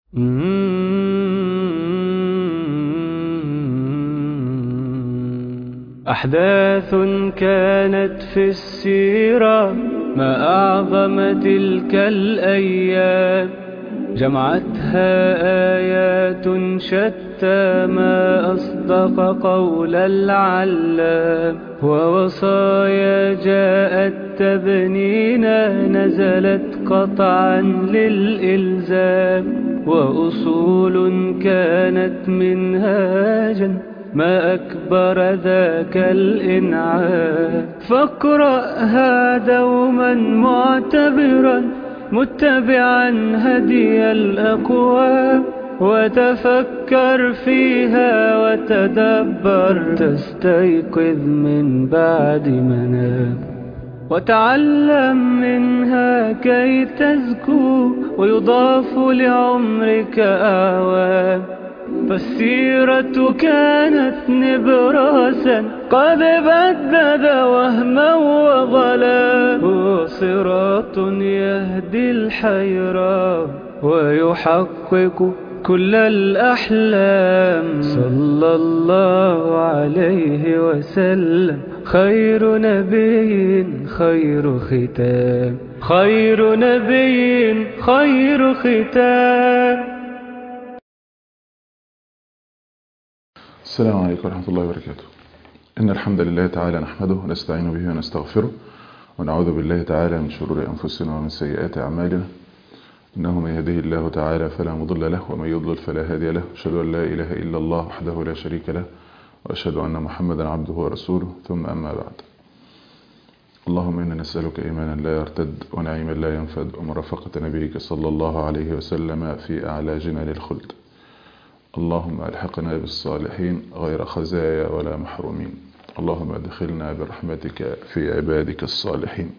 أحداث كانت في السيرة ما أعظم تلك الأيام جمعتها آيات شتى ما أصدق قول العلام ووصايا جاءت تبنينا نزلت قطعا للإلزام وأصول كانت منهاجا ما أكبر ذاك الإنعام فاقرأها دوما معتبرا متبعا هدي الأقوام وتفكر فيها وتدبر تستيقظ من بعد منام وتعلم منها كي تزكو ويضاف لعمرك أعوام فالسيرة كانت نبراسا قد بدد وهما وظلا هو صراط يهدي الحيرة ويحقق كل الأحلام صلى الله عليه وسلم خير نبي خير ختام خير نبي خير ختام السلام عليكم ورحمة الله وبركاته إن الحمد لله تعالى نحمده ونستعين به ونستغفره ونعوذ بالله تعالى من شرور أنفسنا ومن سيئات أعمالنا إنه من يهده الله تعالى فلا مضل له ومن يضلل فلا هادي له أشهد أن لا إله إلا الله وحده لا شريك له وأشهد أن محمدا عبده ورسوله ثم أما بعد اللهم إنا نسألك إيمانا لا يرتد ونعيما لا ينفد ومرافقة نبيك صلى الله عليه وسلم في أعلى جنان الخلد اللهم ألحقنا بالصالحين غير خزايا ولا محرومين اللهم ادخلنا برحمتك في عبادك الصالحين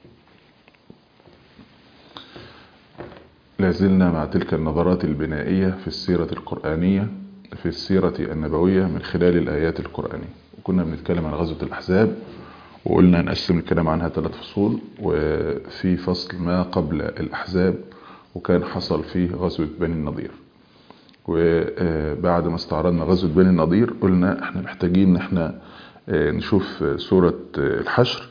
لازلنا مع تلك النظرات البنائية في السيرة القرآنية في السيرة النبوية من خلال الآيات القرآنية وكنا بنتكلم عن غزوة الأحزاب وقلنا نقسم الكلام عنها ثلاث فصول وفي فصل ما قبل الأحزاب وكان حصل فيه غزوة بني النضير وبعد ما استعرضنا غزوة بني النضير قلنا احنا محتاجين ان احنا نشوف سورة الحشر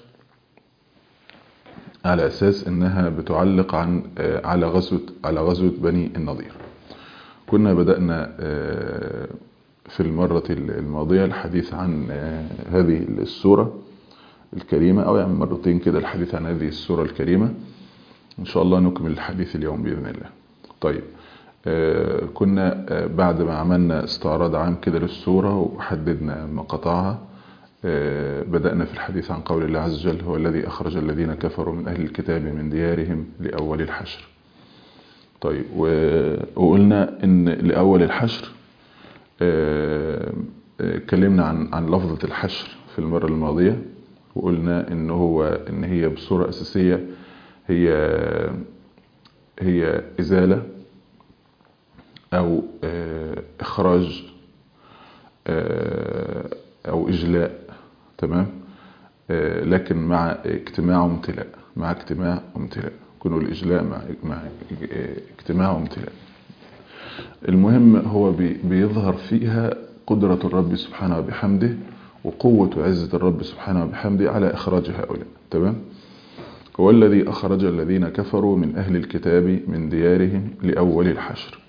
على اساس انها بتعلق عن على غزوة على غزوة بني النضير كنا بدأنا في المرة الماضية الحديث عن هذه السورة الكريمة او يعني مرتين كده الحديث عن هذه السورة الكريمة ان شاء الله نكمل الحديث اليوم بإذن الله طيب كنا بعد ما عملنا استعراض عام كده للسورة وحددنا مقاطعها بدأنا في الحديث عن قول الله عز وجل هو الذي أخرج الذين كفروا من أهل الكتاب من ديارهم لأول الحشر طيب وقلنا إن لأول الحشر اتكلمنا عن عن لفظة الحشر في المرة الماضية وقلنا إن هو إن هي بصورة أساسية هي هي إزالة أو إخراج أو إجلاء تمام لكن مع اجتماع وامتلاء مع اجتماع وامتلاء كنوا الإجلاء مع مع اجتماع وامتلاء المهم هو بيظهر فيها قدرة الرب سبحانه وبحمده وقوة وعزة الرب سبحانه وبحمده على إخراج هؤلاء تمام هو الذي أخرج الذين كفروا من أهل الكتاب من ديارهم لأول الحشر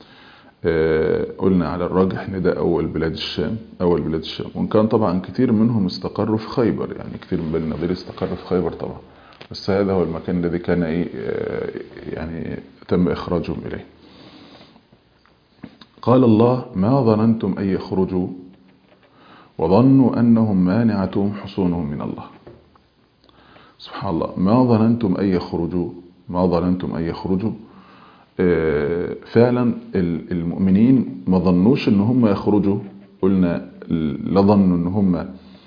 قلنا على الراجح ان ده اول بلاد الشام اول بلاد الشام وان كان طبعا كتير منهم استقروا في خيبر يعني كتير من بني النضير استقر في خيبر طبعا بس هذا هو المكان الذي كان ايه يعني تم اخراجهم اليه قال الله ما ظننتم ان يخرجوا وظنوا انهم مانعتهم حصونهم من الله سبحان الله ما ظننتم ان يخرجوا ما ظننتم ان يخرجوا فعلا المؤمنين ما ظنوش ان هم يخرجوا قلنا لا ظنوا ان هم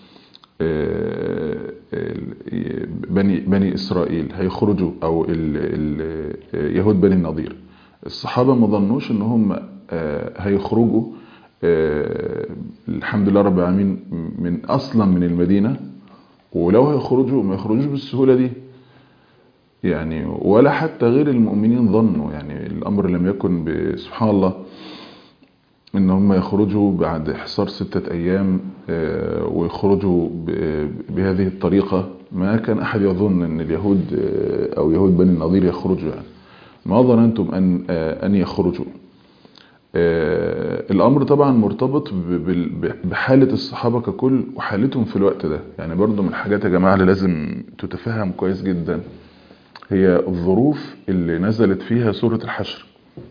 بني بني اسرائيل هيخرجوا او يهود بني النضير الصحابه ما ظنوش ان هم هيخرجوا الحمد لله رب العالمين من اصلا من المدينه ولو هيخرجوا ما يخرجوش بالسهوله دي يعني ولا حتى غير المؤمنين ظنوا يعني الأمر لم يكن ب- سبحان الله ان هم يخرجوا بعد حصار ستة ايام آه، ويخرجوا ب- بهذه الطريقة ما كان احد يظن ان اليهود آه، او يهود بني النضير يخرجوا يعني ما ظننتم ان آه، ان يخرجوا آه، الامر طبعا مرتبط ب- بال- بحالة الصحابة ككل وحالتهم في الوقت ده يعني برضو من الحاجات يا جماعة اللي لازم تتفهم كويس جدا هي الظروف اللي نزلت فيها سورة الحشر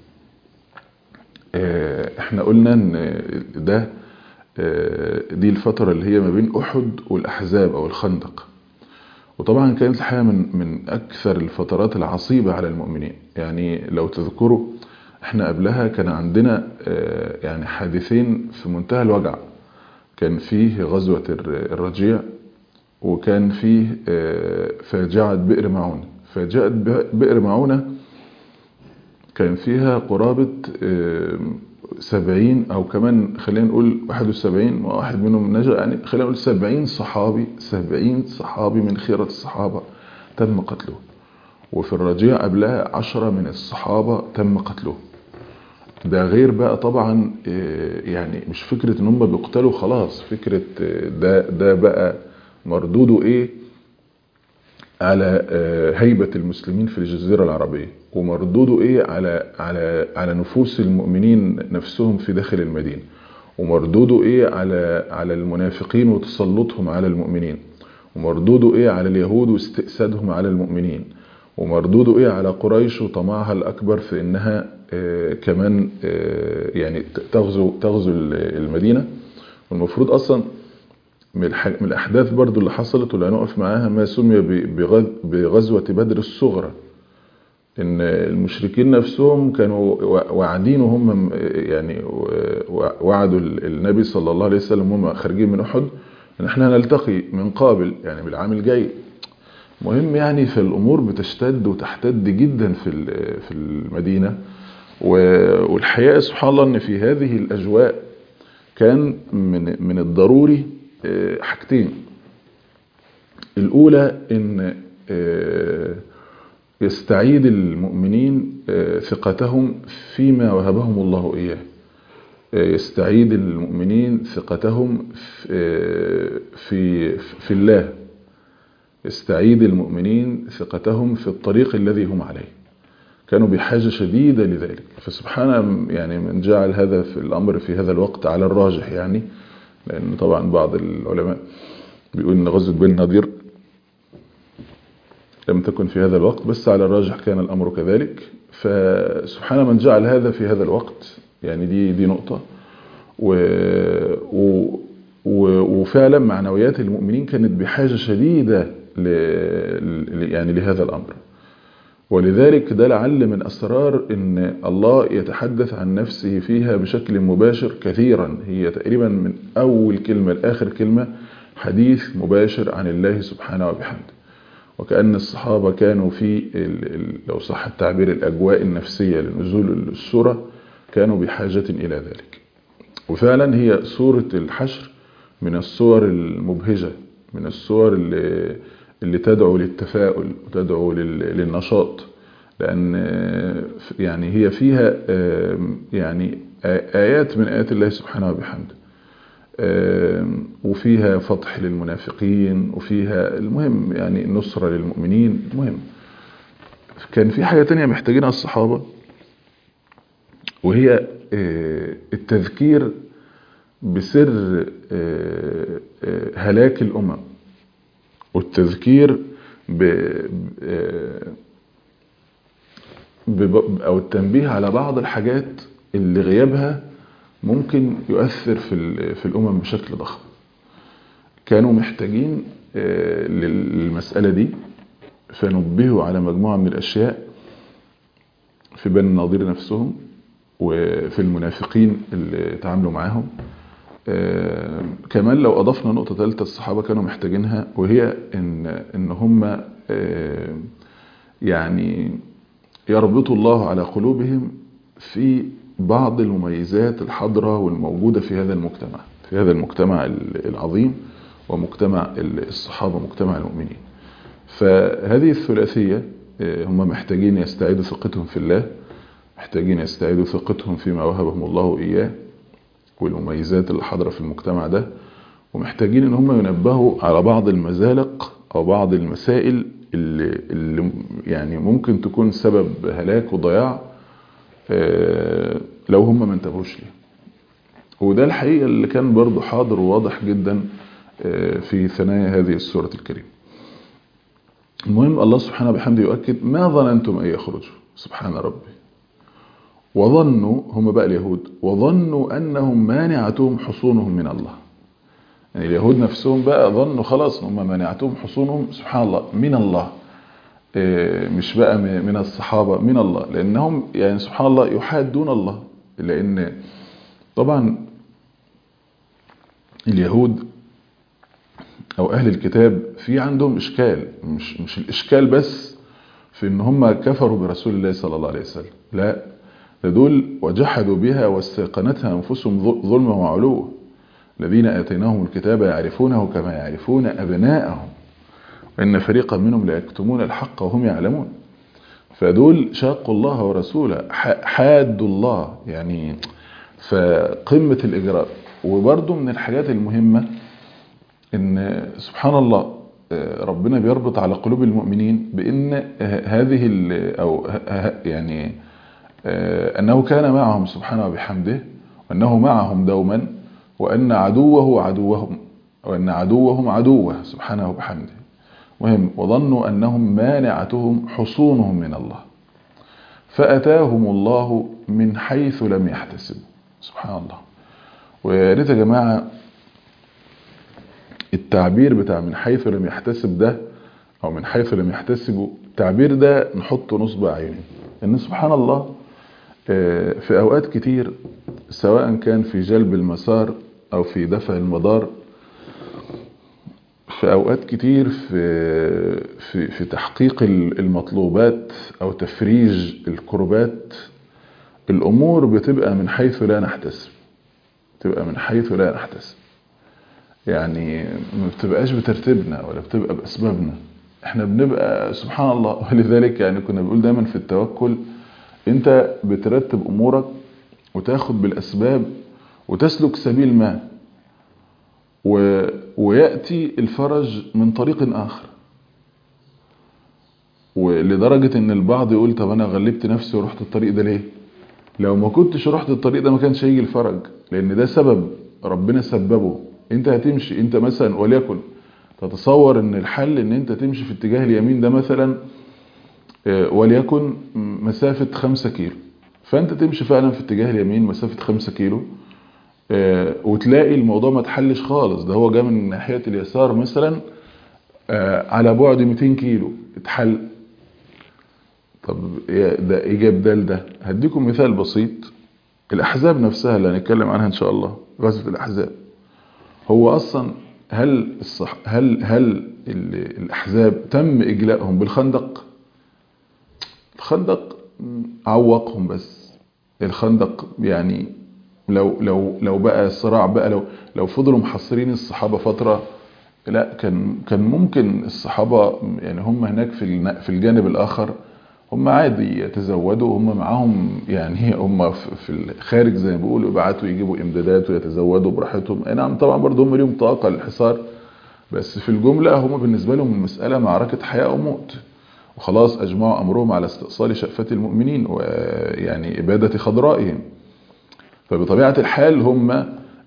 آه، احنا قلنا ان ده آه، دي الفترة اللي هي ما بين احد والاحزاب او الخندق وطبعا كانت الحقيقة من من اكثر الفترات العصيبة على المؤمنين يعني لو تذكروا احنا قبلها كان عندنا آه، يعني حادثين في منتهى الوجع كان فيه غزوة الر- الرجيع وكان فيه آه، فاجعة بئر معونة فاجعة بئر معونة كان فيها قرابة آم، سبعين أو كمان خلينا نقول واحد وسبعين واحد منهم نجا يعني خلينا نقول سبعين صحابي سبعين صحابي من خيرة الصحابة تم قتله وفي الرجيع قبلها عشرة من الصحابة تم قتله ده غير بقى طبعا آه، يعني مش فكرة ان هم بيقتلوا خلاص فكرة آه، ده ده بقى مردوده ايه على آه، هيبة المسلمين في الجزيرة العربية ومردوده ايه على على على نفوس المؤمنين نفسهم في داخل المدينة ومردوده ايه على على المنافقين وتسلطهم على المؤمنين ومردوده ايه على اليهود واستئسادهم على المؤمنين ومردوده ايه على قريش وطمعها الاكبر في انها آه، كمان آه، يعني تغزو تغزو المدينة والمفروض اصلا من الح- من الأحداث برضو اللي حصلت واللي هنقف معاها ما سمي ب- بغز- بغزوة بدر الصغرى إن المشركين نفسهم كانوا وا- واعدين وهم يعني و- وعدوا ال- النبي صلى الله عليه وسلم وهم خارجين من أحد إن احنا هنلتقي من قابل يعني بالعام الجاي مهم يعني في الأمور بتشتد وتحتد جدا في ال- في المدينة و- والحقيقة سبحان الله إن في هذه الأجواء كان من من الضروري آه، حاجتين الأولى إن آه، يستعيد المؤمنين آه، ثقتهم فيما وهبهم الله إياه آه، يستعيد المؤمنين ثقتهم في آه، في في الله يستعيد المؤمنين ثقتهم في الطريق الذي هم عليه كانوا بحاجة شديدة لذلك فسبحان يعني من جعل هذا في الأمر في هذا الوقت على الراجح يعني لأن طبعا بعض العلماء بيقول إن غزوة بن نضير لم تكن في هذا الوقت بس على الراجح كان الأمر كذلك فسبحان من جعل هذا في هذا الوقت يعني دي دي نقطة و و و وفعلا معنويات المؤمنين كانت بحاجة شديدة ل ل- يعني لهذا الأمر ولذلك ده لعل من أسرار أن الله يتحدث عن نفسه فيها بشكل مباشر كثيرا هي تقريبا من أول كلمة لآخر كلمة حديث مباشر عن الله سبحانه وبحمده وكأن الصحابة كانوا في ال- ال- لو صح التعبير الأجواء النفسية لنزول السورة كانوا بحاجة إلى ذلك وفعلا هي سورة الحشر من الصور المبهجة من الصور اللي, اللي تدعو للتفاؤل وتدعو لل- للنشاط لأن آه، يعني هي فيها آه، يعني آ- آيات من آيات الله سبحانه وبحمده آم، وفيها فتح للمنافقين وفيها المهم يعني نصرة للمؤمنين المهم كان في حاجة تانية محتاجينها الصحابة وهي آه، التذكير بسر آه، آه، هلاك الأمم والتذكير ب آه، بب- أو التنبيه على بعض الحاجات اللي غيابها ممكن يؤثر في ال- في الأمم بشكل ضخم كانوا محتاجين آه، لل- للمسألة دي فنبهوا على مجموعة من الأشياء في بني النضير نفسهم وفي المنافقين اللي تعاملوا معاهم آه، كمان لو أضفنا نقطة ثالثة الصحابة كانوا محتاجينها وهي إن إن هم آه، يعني يربط الله على قلوبهم في بعض المميزات الحاضرة والموجودة في هذا المجتمع في هذا المجتمع العظيم ومجتمع الصحابة مجتمع المؤمنين فهذه الثلاثية هم محتاجين يستعيدوا ثقتهم في الله محتاجين يستعيدوا ثقتهم فيما وهبهم الله إياه والمميزات اللي حاضرة في المجتمع ده ومحتاجين ان هم ينبهوا على بعض المزالق او بعض المسائل اللي, اللي يعني ممكن تكون سبب هلاك وضياع لو هم ما انتبهوش ليه وده الحقيقة اللي كان برضو حاضر وواضح جدا في ثنايا هذه السورة الكريمة المهم الله سبحانه بحمده يؤكد ما ظننتم أن يخرجوا سبحان ربي وظنوا هم بقى اليهود وظنوا أنهم مانعتهم حصونهم من الله يعني اليهود نفسهم بقى ظنوا خلاص هم مانعتهم حصونهم سبحان الله من الله مش بقى من الصحابة من الله لأنهم يعني سبحان الله يحادون الله لأن طبعا اليهود أو أهل الكتاب في عندهم إشكال مش, مش الإشكال بس في إن هم كفروا برسول الله صلى الله عليه وسلم لا ده دول وجحدوا بها واستيقنتها أنفسهم ظلما وعلوا الذين آتيناهم الكتاب يعرفونه كما يعرفون أبناءهم وإن فريقا منهم ليكتمون الحق وهم يعلمون فدول شاقوا الله ورسوله حادوا الله يعني فقمة الإجراء وبرضه من الحاجات المهمة إن سبحان الله ربنا بيربط على قلوب المؤمنين بأن هذه أو يعني أنه كان معهم سبحانه وبحمده وأنه معهم دوما وأن عدوه عدوهم وأن عدوهم عدوه سبحانه وبحمده مهم وظنوا أنهم مانعتهم حصونهم من الله فأتاهم الله من حيث لم يحتسبوا سبحان الله ويا ريت يا جماعة التعبير بتاع من حيث لم يحتسب ده أو من حيث لم يحتسبوا التعبير ده نحطه نصب عيني إن سبحان الله في أوقات كتير سواء كان في جلب المسار أو في دفع المدار في أوقات كتير في, في, في تحقيق المطلوبات أو تفريج الكربات الأمور بتبقى من حيث لا نحتسب تبقى من حيث لا نحتسب يعني ما بتبقاش بترتيبنا ولا بتبقى بأسبابنا احنا بنبقى سبحان الله ولذلك يعني كنا بنقول دايما في التوكل انت بترتب امورك وتاخد بالاسباب وتسلك سبيل ما و... ويأتي الفرج من طريق آخر ولدرجة ان البعض يقول طب انا غلبت نفسي ورحت الطريق ده ليه لو ما كنتش رحت الطريق ده ما كانش هيجي الفرج لان ده سبب ربنا سببه انت هتمشي انت مثلا وليكن تتصور ان الحل ان انت تمشي في اتجاه اليمين ده مثلا وليكن مسافة خمسة كيلو فانت تمشي فعلا في اتجاه اليمين مسافة خمسة كيلو وتلاقي الموضوع ما تحلش خالص ده هو جاء من ناحية اليسار مثلا على بعد 200 كيلو اتحل طب ده ايجاب ده لده هديكم مثال بسيط الاحزاب نفسها اللي هنتكلم عنها ان شاء الله غزوة الاحزاب هو اصلا هل الصح هل هل الاحزاب تم اجلائهم بالخندق الخندق عوقهم بس الخندق يعني لو لو لو بقى الصراع بقى لو لو فضلوا محصرين الصحابه فتره لا كان كان ممكن الصحابه يعني هم هناك في في الجانب الاخر هم عادي يتزودوا هم معاهم يعني هم في الخارج زي ما بيقولوا يبعتوا يجيبوا امدادات ويتزودوا براحتهم اي نعم طبعا برضه هم ليهم طاقه للحصار بس في الجمله هم بالنسبه لهم المساله معركه حياه او موت وخلاص اجمعوا امرهم على استئصال شأفة المؤمنين ويعني اباده خضرائهم فبطبيعة الحال هم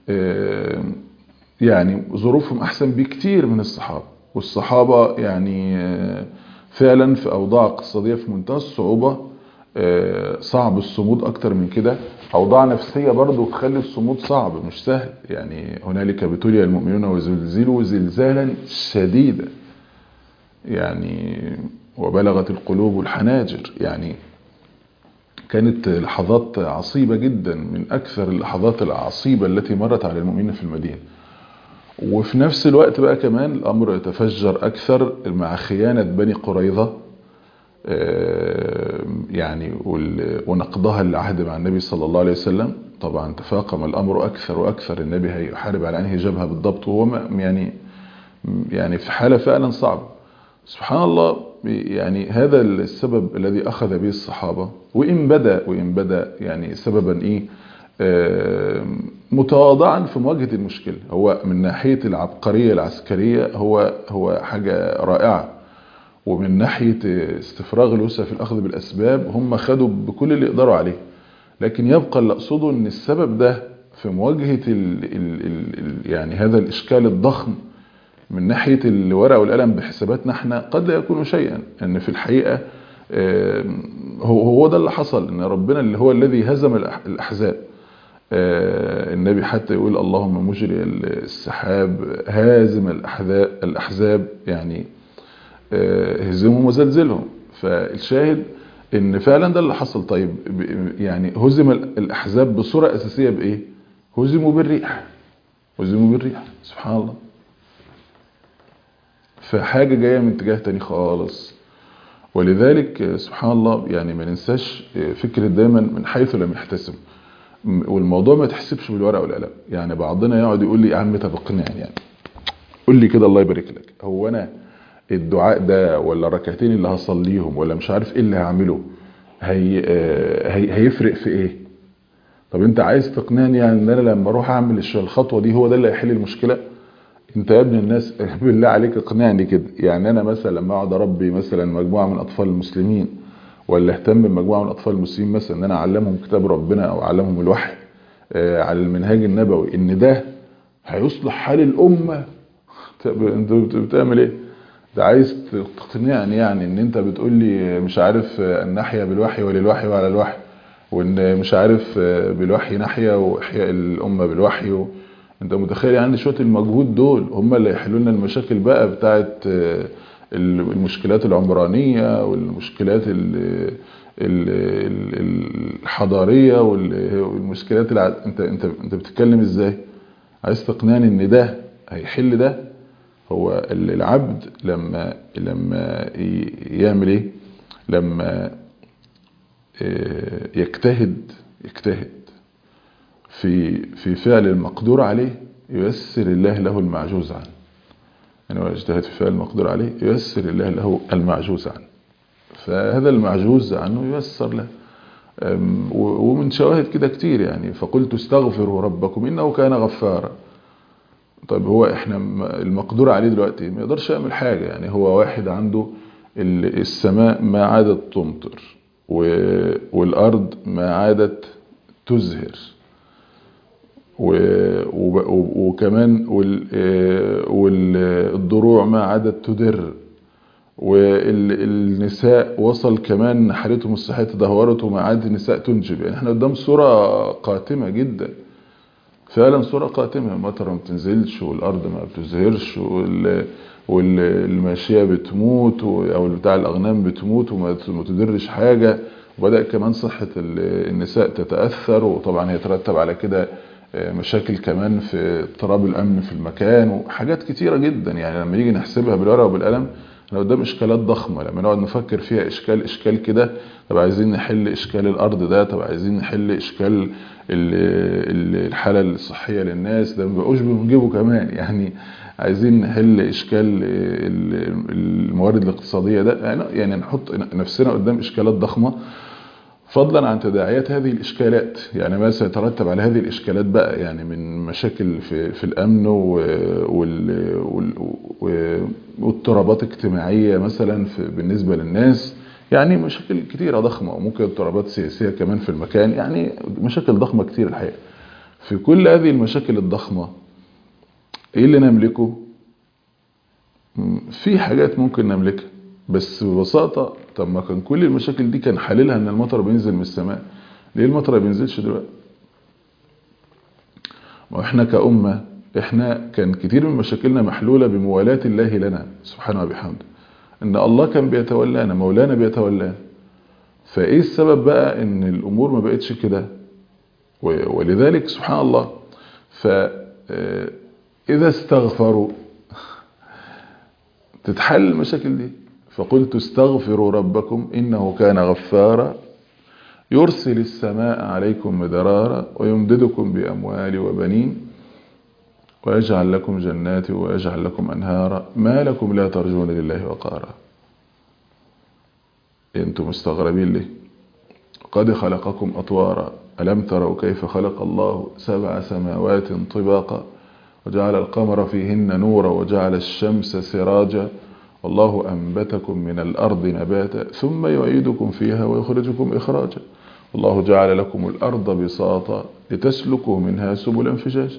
يعني ظروفهم أحسن بكتير من الصحابة والصحابة يعني فعلا في أوضاع اقتصادية في منتهى الصعوبة صعب الصمود أكتر من كده أوضاع نفسية برضو تخلي الصمود صعب مش سهل يعني هنالك ابتلي المؤمنون وزلزلوا زلزالا شديدا يعني وبلغت القلوب الحناجر يعني كانت لحظات عصيبة جدا من أكثر اللحظات العصيبة التي مرت على المؤمنين في المدينة وفي نفس الوقت بقى كمان الأمر يتفجر أكثر مع خيانة بني قريظة يعني ونقضها للعهد مع النبي صلى الله عليه وسلم طبعا تفاقم الأمر أكثر وأكثر النبي هيحارب على أنهي جبهة بالضبط وهو يعني يعني في حالة فعلا صعبة سبحان الله يعني هذا السبب الذي أخذ به الصحابة وإن بدأ وإن بدأ يعني سببا إيه متواضعا في مواجهة المشكلة هو من ناحية العبقرية العسكرية هو هو حاجة رائعة ومن ناحية استفراغ الوسع في الأخذ بالأسباب هم خدوا بكل اللي يقدروا عليه لكن يبقى اللي أقصده أن السبب ده في مواجهة ال ال ال يعني هذا الإشكال الضخم من ناحية الورق والقلم بحساباتنا احنا قد لا يكون شيئا أن في الحقيقة هو هو ده اللي حصل ان ربنا اللي هو الذي هزم الأحزاب النبي حتى يقول اللهم مجري السحاب هازم الأحزاب الأحزاب يعني هزمهم وزلزلهم فالشاهد ان فعلا ده اللي حصل طيب يعني هزم الأحزاب بصورة أساسية بإيه هزموا بالريح هزموا بالريح سبحان الله فحاجة جاية من اتجاه تاني خالص ولذلك سبحان الله يعني ما ننساش فكرة دايما من حيث لم يحتسب والموضوع ما تحسبش بالورقة والقلم يعني بعضنا يقعد يقول لي يا عم طب اقنعني يعني قول لي كده الله يبارك لك هو انا الدعاء ده ولا الركعتين اللي هصليهم ولا مش عارف ايه اللي هعمله هي هي هيفرق في ايه طب انت عايز تقنعني يعني ان انا لما اروح اعمل الخطوه دي هو ده اللي هيحل المشكله انت يا ابن الناس بالله عليك اقنعني كده يعني انا مثلا لما اقعد اربي مثلا مجموعه من اطفال المسلمين ولا اهتم بمجموعه من الاطفال المسلمين مثلا ان انا اعلمهم كتاب ربنا او اعلمهم الوحي آه على المنهاج النبوي ان ده هيصلح حال الامه انت بتعمل ايه ده عايز تقنعني يعني ان انت بتقول لي مش عارف ان نحيا بالوحي وللوحي وعلى الوحي وان مش عارف بالوحي نحيا واحياء الامه بالوحي و... انت متخيل يعني شويه المجهود دول هم اللي يحلوا لنا المشاكل بقى بتاعه المشكلات العمرانيه والمشكلات الحضاريه والمشكلات الع... انت انت انت بتتكلم ازاي عايز تقنعني ان ده هيحل ده هو العبد لما لما يعمل ايه لما يجتهد يجتهد في في فعل المقدور عليه ييسر الله له المعجوز عنه يعني هو يجتهد في فعل المقدور عليه ييسر الله له المعجوز عنه فهذا المعجوز عنه ييسر له ومن شواهد كده كتير يعني فقلت استغفروا ربكم انه كان غفارا طيب هو احنا المقدور عليه دلوقتي ما يقدرش يعمل حاجة يعني هو واحد عنده السماء ما عادت تمطر والارض ما عادت تزهر وكمان والضروع ما عادت تدر والنساء وصل كمان حالتهم الصحية تدهورت وما عاد النساء تنجب يعني احنا قدام صورة قاتمة جدا فعلا صورة قاتمة المطر ما بتنزلش والأرض ما بتزهرش والماشية بتموت أو بتاع الأغنام بتموت وما تدرش حاجة وبدأ كمان صحة النساء تتأثر وطبعا يترتب على كده مشاكل كمان في اضطراب الأمن في المكان وحاجات كتيرة جدا يعني لما نيجي نحسبها بالورقة وبالقلم احنا قدام اشكالات ضخمة لما نقعد نفكر فيها اشكال اشكال كده طب عايزين نحل اشكال الارض ده طب عايزين نحل اشكال الحالة الصحية للناس ده ما بقوش بنجيبه كمان يعني عايزين نحل اشكال الموارد الاقتصادية ده يعني نحط نفسنا قدام اشكالات ضخمة فضلا عن تداعيات هذه الاشكالات يعني ما سيترتب على هذه الاشكالات بقى يعني من مشاكل في, في الامن واضطرابات اجتماعية مثلا في بالنسبة للناس يعني مشاكل كتيرة ضخمة وممكن اضطرابات سياسية كمان في المكان يعني مشاكل ضخمة كتير الحقيقة في كل هذه المشاكل الضخمة ايه اللي نملكه في حاجات ممكن نملكها بس ببساطة طب ما كان كل المشاكل دي كان حللها ان المطر بينزل من السماء ليه المطر ما بينزلش دلوقتي واحنا كأمة احنا كان كتير من مشاكلنا محلولة بموالاة الله لنا سبحانه وبحمده ان الله كان بيتولانا مولانا بيتولانا فايه السبب بقى ان الامور ما بقتش كده ولذلك سبحان الله فاذا استغفروا تتحل المشاكل دي فقلت استغفروا ربكم انه كان غفارا يرسل السماء عليكم مدرارا ويمددكم باموال وبنين ويجعل لكم جنات ويجعل لكم أنهارا ما لكم لا ترجون لله وقارا انتم مستغربين ليه قد خلقكم أطوارا ألم تروا كيف خلق الله سبع سماوات طباقا وجعل القمر فيهن نورا وجعل الشمس سراجا والله أنبتكم من الأرض نباتا ثم يعيدكم فيها ويخرجكم إخراجا والله جعل لكم الأرض بساطا لتسلكوا منها سبلا فجاجا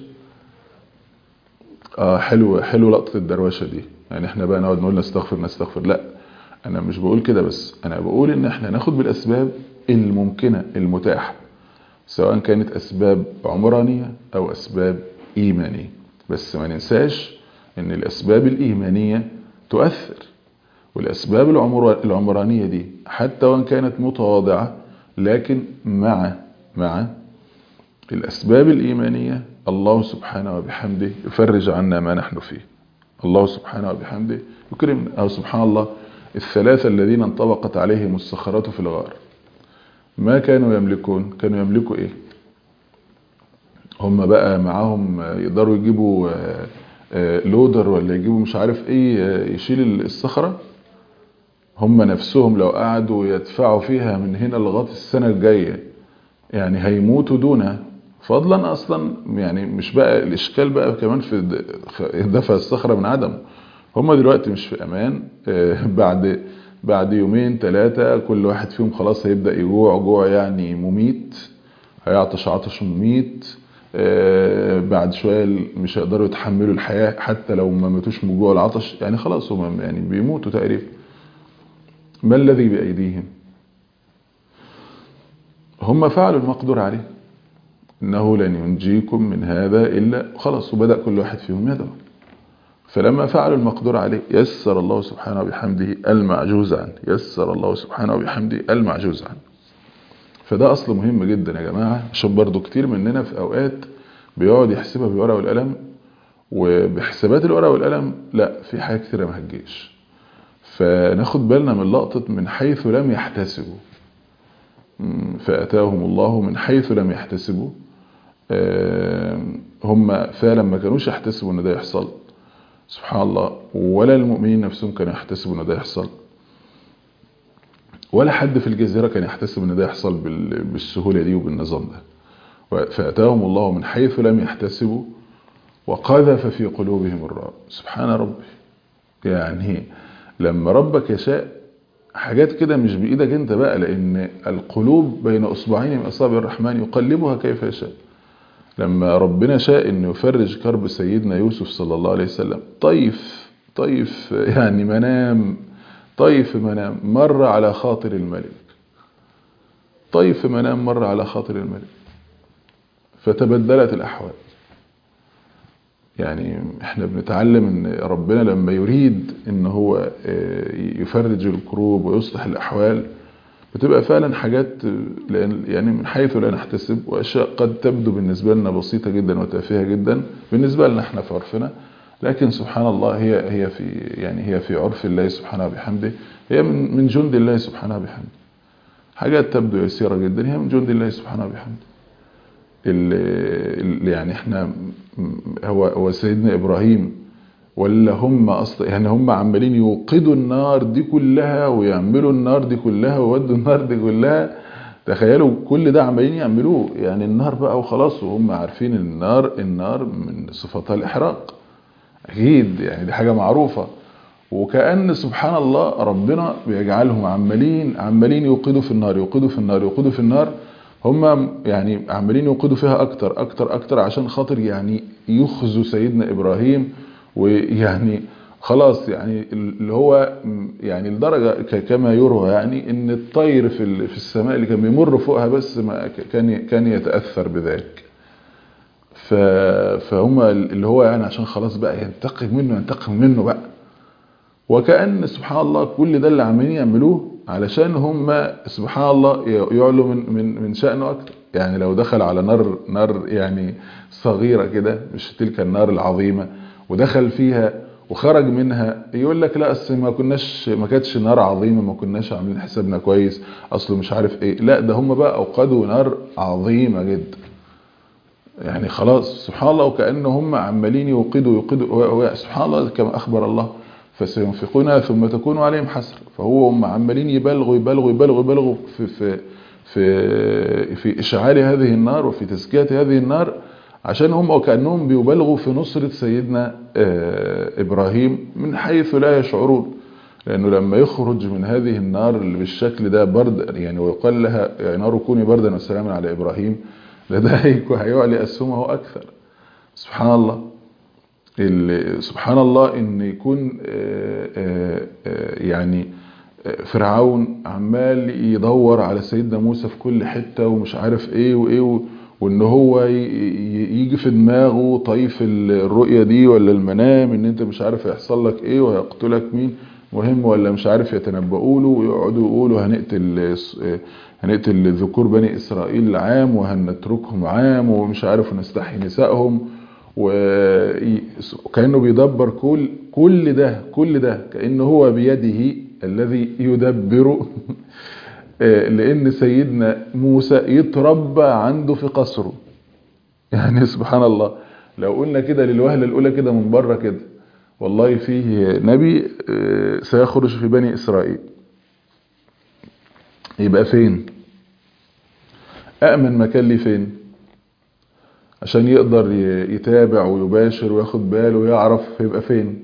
آه حلو حلو لقطة الدروشة دي يعني احنا بقى نقعد نقول نستغفر نستغفر لا انا مش بقول كده بس انا بقول ان احنا ناخد بالاسباب الممكنة المتاحة سواء كانت اسباب عمرانية او اسباب ايمانية بس ما ننساش ان الاسباب الايمانية تؤثر والاسباب العمر العمرانية دي حتى وان كانت متواضعة لكن مع مع الاسباب الايمانية الله سبحانه وبحمده يفرج عنا ما نحن فيه الله سبحانه وبحمده يكرمنا أو سبحان الله الثلاثة الذين انطبقت عليهم الصخرات في الغار ما كانوا يملكون كانوا يملكوا ايه هم بقى معاهم يقدروا يجيبوا لودر ولا يجيبوا مش عارف ايه يشيل الصخرة هم نفسهم لو قعدوا يدفعوا فيها من هنا لغاية السنة الجاية يعني هيموتوا دونها فضلا اصلا يعني مش بقى الاشكال بقى كمان في دفع الصخرة من عدم هم دلوقتي مش في امان بعد بعد يومين ثلاثة كل واحد فيهم خلاص هيبدأ يجوع جوع يعني مميت هيعطش عطش مميت بعد شوية مش هيقدروا يتحملوا الحياة حتى لو ما ماتوش من جوع العطش يعني خلاص هم يعني بيموتوا تقريبا ما الذي بأيديهم هم فعلوا المقدور عليه إنه لن ينجيكم من هذا إلا خلاص وبدأ كل واحد فيهم يدعو فلما فعلوا المقدور عليه يسر الله سبحانه وبحمده المعجوز عنه يسر الله سبحانه وبحمده المعجوز عنه فده أصل مهم جدا يا جماعة عشان برضو كتير مننا في أوقات بيقعد يحسبها بالورقة والقلم وبحسابات الورقة والقلم لا في حاجات كتيرة ما هتجيش فناخد بالنا من لقطة من حيث لم يحتسبوا فأتاهم الله من حيث لم يحتسبوا هم فعلا ما كانوش يحتسبوا ان ده يحصل سبحان الله ولا المؤمنين نفسهم كانوا يحتسبوا ان ده يحصل ولا حد في الجزيرة كان يحتسب ان ده يحصل بالسهولة دي وبالنظام ده فأتاهم الله من حيث لم يحتسبوا وقذف في قلوبهم الرعب سبحان ربي يعني لما ربك يشاء حاجات كده مش بإيدك انت بقى لأن القلوب بين أصبعين من أصابع الرحمن يقلبها كيف يشاء لما ربنا شاء انه يفرج كرب سيدنا يوسف صلى الله عليه وسلم طيف طيف يعني منام طيف منام مر على خاطر الملك طيف منام مر على خاطر الملك فتبدلت الأحوال يعني احنا بنتعلم ان ربنا لما يريد ان هو يفرج الكروب ويصلح الأحوال بتبقى فعلا حاجات يعني من حيث لا نحتسب واشياء قد تبدو بالنسبة لنا بسيطة جدا وتافهة جدا بالنسبة لنا احنا في عرفنا لكن سبحان الله هي هي في يعني هي في عرف الله سبحانه وبحمده هي من من جند الله سبحانه وبحمده حاجات تبدو يسيرة جدا هي من جند الله سبحانه وبحمده اللي يعني احنا هو هو سيدنا ابراهيم ولا هم اصلا يعني هم عمالين يوقدوا النار دي كلها ويعملوا النار دي كلها ويودوا النار دي كلها تخيلوا كل ده عمالين يعملوه يعني النار بقى وخلاص وهم عارفين النار النار من صفاتها الاحراق اكيد يعني دي حاجة معروفة وكأن سبحان الله ربنا بيجعلهم عمالين عمالين يوقدوا في النار يوقدوا في النار يوقدوا في النار هم يعني عمالين يوقدوا فيها اكتر اكتر اكتر عشان خاطر يعني يخزوا سيدنا ابراهيم ويعني خلاص يعني اللي هو يعني الدرجة كما يروى يعني ان الطير في في السماء اللي كان بيمر فوقها بس ما كان كان يتأثر بذلك فهم اللي هو يعني عشان خلاص بقى ينتقم منه ينتقم منه بقى وكأن سبحان الله كل ده اللي عمالين يعملوه علشان هم سبحان الله يعلوا من من من شأنه اكتر يعني لو دخل على نار نار يعني صغيرة كده مش تلك النار العظيمة ودخل فيها وخرج منها يقول لك لا اصل ما كناش ما كانتش نار عظيمه ما كناش عاملين حسابنا كويس اصله مش عارف ايه لا ده هم بقى اوقدوا نار عظيمه جدا يعني خلاص سبحان الله وكأن هم عمالين يوقدوا يوقدوا سبحان الله كما اخبر الله فسينفقونها ثم تكون عليهم حسرة فهو هم عمالين يبالغوا يبالغوا يبالغوا يبالغوا في في في في إشعال هذه النار وفي تزكية هذه النار عشان هم وكأنهم بيبالغوا في نصرة سيدنا إبراهيم من حيث لا يشعرون لأنه لما يخرج من هذه النار اللي بالشكل ده برد يعني ويقال لها يعني نار كوني بردا وسلاما على إبراهيم لده هيعلي أسهمه أكثر سبحان الله سبحان الله ان يكون يعني فرعون عمال يدور على سيدنا موسى في كل حتة ومش عارف ايه وايه وان هو يجي في دماغه طيف الرؤية دي ولا المنام ان انت مش عارف هيحصل لك ايه وهيقتلك مين مهم ولا مش عارف يتنبؤوا له ويقعدوا يقولوا هنقتل هنقتل ذكور بني اسرائيل عام وهنتركهم عام ومش عارف ونستحي نسائهم وكأنه بيدبر كل كل ده كل ده كأنه هو بيده الذي يدبر لأن سيدنا موسى يتربى عنده في قصره يعني سبحان الله لو قلنا كده للوهلة الأولى كده من بره كده والله فيه نبي سيخرج في بني إسرائيل يبقى فين أأمن مكان لي فين عشان يقدر يتابع ويباشر وياخد باله ويعرف يبقى فين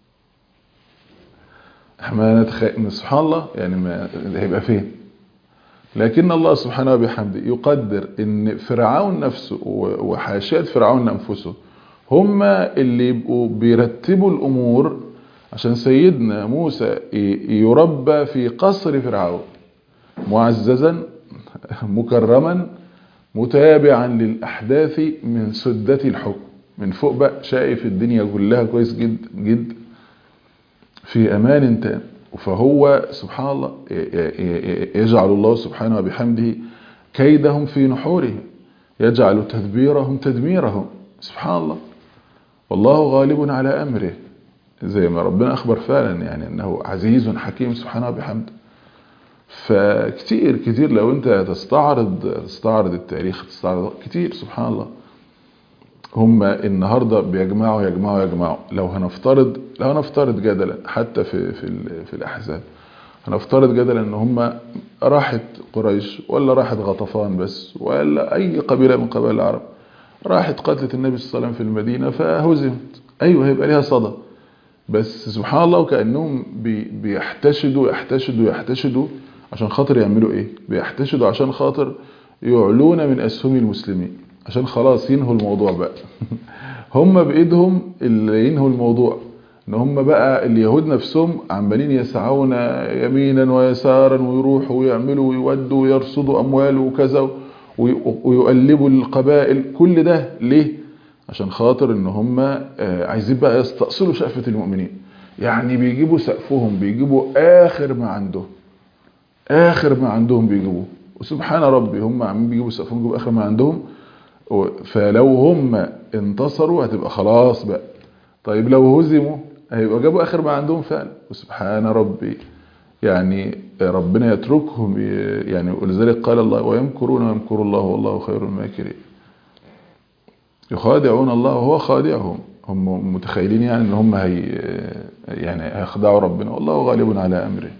ما نتخيل سبحان الله يعني ما هيبقى فين لكن الله سبحانه وبحمده يقدر ان فرعون نفسه وحاشية فرعون انفسه هم اللي يبقوا بيرتبوا الامور عشان سيدنا موسى يربى في قصر فرعون معززا مكرما متابعا للأحداث من سدة الحكم من فوق بقى شايف الدنيا كلها كويس جد جد في أمان تام فهو سبحان الله يجعل الله سبحانه وبحمده كيدهم في نحوره يجعل تدبيرهم تدميرهم سبحان الله والله غالب على أمره زي ما ربنا أخبر فعلا يعني أنه عزيز حكيم سبحانه وبحمده فكتير كتير لو انت تستعرض تستعرض التاريخ تستعرض كتير سبحان الله هم النهاردة بيجمعوا يجمعوا يجمعوا لو هنفترض لو هنفترض جدلا حتى في في في الاحزاب هنفترض جدلا ان هم راحت قريش ولا راحت غطفان بس ولا اي قبيلة من قبائل العرب راحت قتلت النبي صلى الله عليه وسلم في المدينة فهزمت ايوه هيبقى ليها صدى بس سبحان الله وكأنهم بيحتشدوا يحتشدوا يحتشدوا عشان خاطر يعملوا ايه بيحتشدوا عشان خاطر يعلون من اسهم المسلمين عشان خلاص ينهوا الموضوع بقى هم بايدهم اللي ينهوا الموضوع ان هم بقى اليهود نفسهم عمالين يسعون يمينا ويسارا ويروحوا ويعملوا ويودوا ويرصدوا اموال وكذا ويقلبوا القبائل كل ده ليه عشان خاطر ان هم عايزين بقى يستأصلوا شقفة المؤمنين يعني بيجيبوا سقفهم بيجيبوا اخر ما عندهم اخر ما عندهم بيجيبوه وسبحان ربي هم عم بيجيبوا سقفهم بيجيبوا اخر ما عندهم فلو هم انتصروا هتبقى خلاص بقى طيب لو هزموا هيبقى جابوا اخر ما عندهم فعلا وسبحان ربي يعني ربنا يتركهم يعني ولذلك قال الله ويمكرون ويمكر الله والله خير الماكرين يخادعون الله وهو خادعهم هم متخيلين يعني ان هم هي يعني هيخدعوا ربنا والله غالب على امره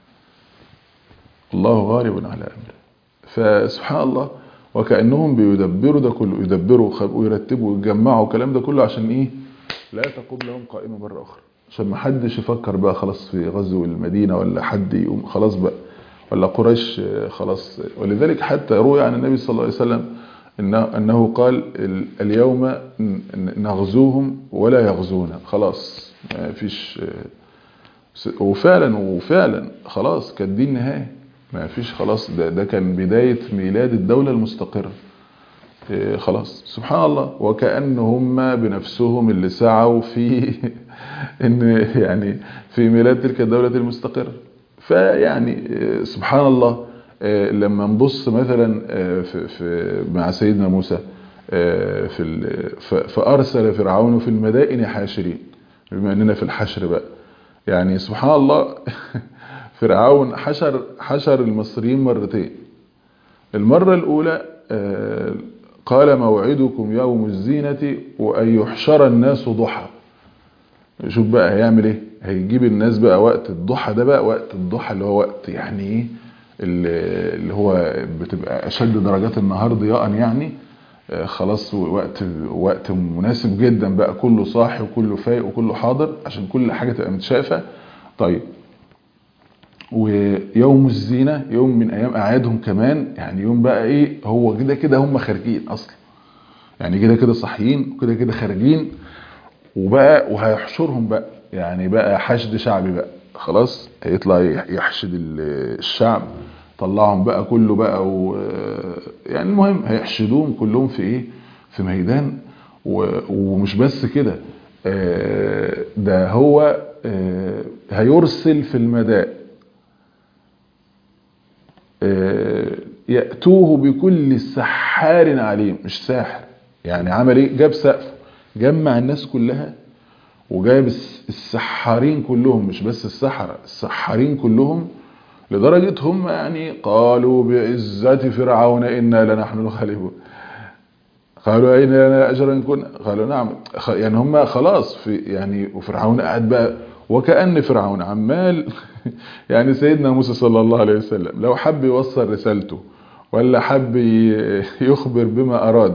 الله غالب على امره فسبحان الله وكانهم بيدبروا ده كله يدبروا ويرتبوا ويجمعوا الكلام ده كله عشان ايه لا تقوم لهم قائمه مره اخرى عشان ما حدش يفكر بقى خلاص في غزو المدينه ولا حد يقوم خلاص بقى ولا قريش خلاص ولذلك حتى روي عن النبي صلى الله عليه وسلم انه قال اليوم نغزوهم ولا يغزونا خلاص ما فيش وفعلا وفعلا خلاص كانت دي النهايه ما فيش خلاص ده, ده كان بدايه ميلاد الدوله المستقره خلاص سبحان الله وكأن هم بنفسهم اللي سعوا في ان يعني في ميلاد تلك الدولة المستقرة فيعني سبحان الله لما نبص مثلا في في مع سيدنا موسى في فارسل فرعون في المدائن حاشرين بما اننا في الحشر بقى يعني سبحان الله فرعون حشر حشر المصريين مرتين المرة الأولى قال موعدكم يوم الزينة وأن يحشر الناس ضحى شوف بقى هيعمل ايه هيجيب الناس بقى وقت الضحى ده بقى وقت الضحى اللي هو وقت يعني ايه اللي هو بتبقى اشد درجات النهار ضياء يعني خلاص وقت وقت مناسب جدا بقى كله صاحي وكله فايق وكله حاضر عشان كل حاجه تبقى متشافه طيب ويوم الزينه يوم من ايام اعيادهم كمان يعني يوم بقى ايه هو كده كده هم خارجين اصلا يعني كده كده صاحيين وكده كده خارجين وبقى وهيحشرهم بقى يعني بقى حشد شعبي بقى خلاص هيطلع يحشد الشعب طلعهم بقى كله بقى و يعني المهم هيحشدوهم كلهم في ايه في ميدان ومش بس كده ده هو هيرسل في المدائن يأتوه بكل سحار عليم مش ساحر يعني عمل ايه جاب سقف جمع الناس كلها وجايب السحارين كلهم مش بس السحرة السحارين كلهم لدرجة هم يعني قالوا بعزة فرعون إنا لنحن الغالبون قالوا أين لنا أجر إن كنا قالوا نعم يعني هم خلاص في يعني وفرعون قاعد بقى وكأن فرعون عمال يعني سيدنا موسى صلى الله عليه وسلم لو حب يوصل رسالته ولا حب يخبر بما أراد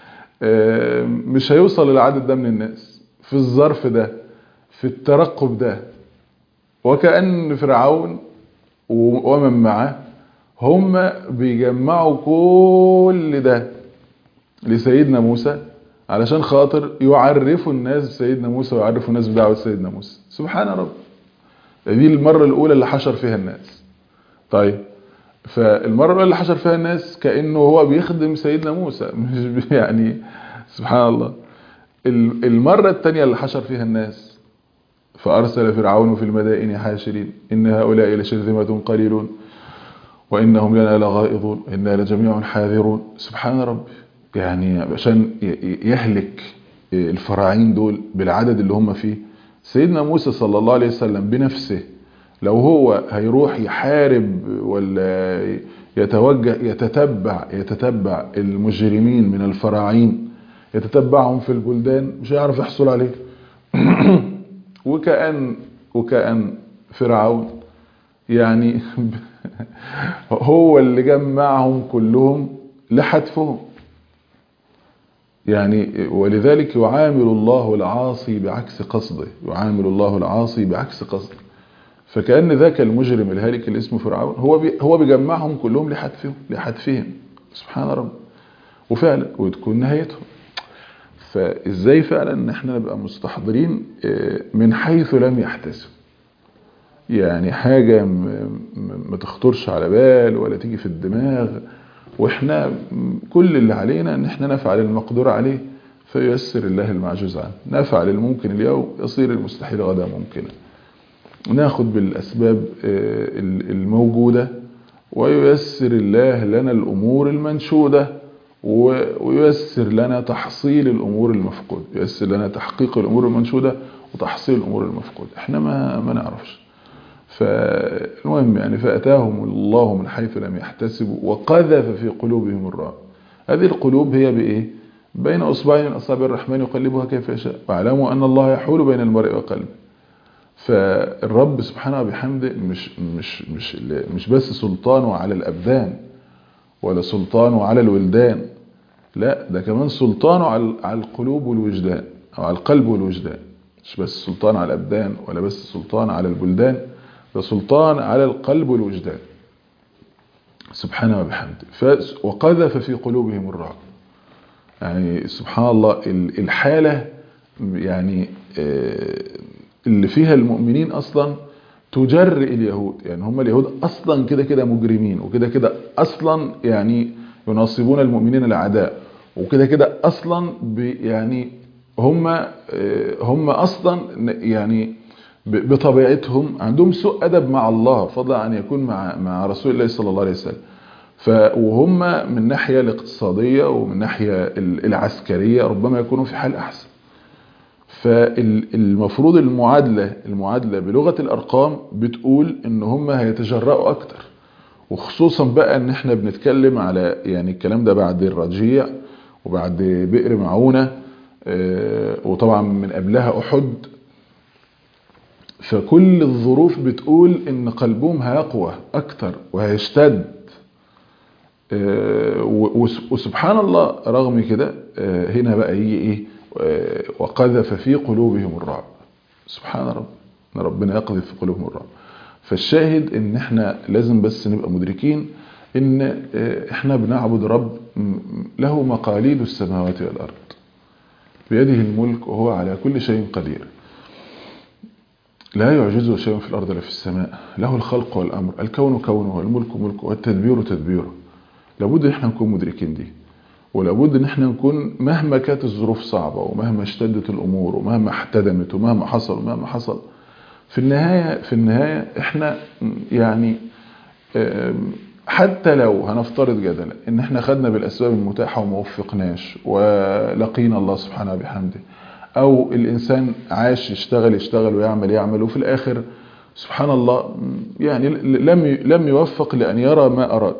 مش هيوصل للعدد ده من الناس في الظرف ده في الترقب ده وكأن فرعون ومن معه هم بيجمعوا كل ده لسيدنا موسى علشان خاطر يعرفوا الناس بسيدنا موسى ويعرفوا الناس بدعوة سيدنا موسى سبحان رب دي المرة الأولى اللي حشر فيها الناس طيب فالمرة الأولى اللي حشر فيها الناس كأنه هو بيخدم سيدنا موسى مش يعني سبحان الله المرة الثانية اللي حشر فيها الناس فأرسل فرعون في المدائن حاشرين إن هؤلاء لشرذمة قليلون وإنهم لنا لغائظون إنا لجميع حاذرون سبحان ربي يعني عشان يهلك الفراعين دول بالعدد اللي هم فيه سيدنا موسى صلى الله عليه وسلم بنفسه لو هو هيروح يحارب ولا يتوجه يتتبع يتتبع المجرمين من الفراعين يتتبعهم في البلدان مش هيعرف يحصل عليه وكأن وكأن فرعون يعني هو اللي جمعهم كلهم لحتفهم يعني ولذلك يعامل الله العاصي بعكس قصده يعامل الله العاصي بعكس قصده فكأن ذاك المجرم الهالك اللي اسمه فرعون هو بي هو بيجمعهم كلهم لحتفهم لحتفهم سبحان رب وفعلا وتكون نهايتهم فازاي فعلا ان احنا نبقى مستحضرين من حيث لم يحتسب يعني حاجة ما تخطرش على بال ولا تيجي في الدماغ واحنا كل اللي علينا ان احنا نفعل المقدور عليه فييسر الله المعجوز عنه نفعل الممكن اليوم يصير المستحيل غدا ممكنا ناخد بالاسباب الموجودة وييسر الله لنا الامور المنشودة وييسر لنا تحصيل الامور المفقودة ييسر لنا تحقيق الامور المنشودة وتحصيل الامور المفقودة احنا ما ما نعرفش فالمهم يعني فأتاهم الله من حيث لم يحتسبوا وقذف في قلوبهم الرعب هذه القلوب هي بإيه بين أصبعين من أصابع الرحمن يقلبها كيف يشاء واعلموا أن الله يحول بين المرء وقلبه فالرب سبحانه وبحمده مش مش مش مش بس سلطانه على الأبدان ولا سلطانه على الولدان لا ده كمان سلطانه على القلوب والوجدان أو على القلب والوجدان مش بس سلطان على الأبدان ولا بس سلطان على البلدان ده سلطان على القلب والوجدان سبحانه وبحمده وقذف في قلوبهم الرعب يعني سبحان الله الحالة يعني اللي فيها المؤمنين أصلا تجرئ اليهود يعني هم اليهود أصلا كده كده مجرمين وكده كده أصلا يعني يناصبون المؤمنين الأعداء وكده كده أصلا يعني هم هم أصلا يعني بطبيعتهم عندهم سوء أدب مع الله فضلا عن يكون مع مع رسول الله صلى الله عليه وسلم وهم من الناحية الاقتصادية ومن الناحية العسكرية ربما يكونوا في حال أحسن فالمفروض المعادلة المعادلة بلغة الأرقام بتقول إن هم هيتجرأوا أكتر وخصوصا بقى إن إحنا بنتكلم على يعني الكلام ده بعد الرجيع وبعد بئر معونة وطبعا من قبلها أحد فكل الظروف بتقول ان قلبهم هيقوى اكتر وهيشتد آه، و- وس- وسبحان الله رغم كده آه، هنا بقى يجي ايه آه، وقذف في قلوبهم الرعب سبحان رب ان ربنا يقذف في قلوبهم الرعب فالشاهد ان احنا لازم بس نبقى مدركين ان آه، احنا بنعبد رب م- له مقاليد السماوات والارض بيده الملك وهو على كل شيء قدير لا يعجزه شيء في الأرض ولا في السماء له الخلق والأمر الكون كونه والملك ملكه والتدبير تدبيره لابد ان احنا نكون مدركين دي ولابد ان احنا نكون مهما كانت الظروف صعبة ومهما اشتدت الأمور ومهما احتدمت ومهما حصل ومهما حصل في النهاية في النهاية احنا يعني آم، حتى لو هنفترض جدلا ان احنا خدنا بالاسباب المتاحة وما وفقناش ولقينا الله سبحانه بحمده او الانسان عاش يشتغل يشتغل ويعمل يعمل وفي الاخر سبحان الله يعني لم لم يوفق لان يرى ما اراد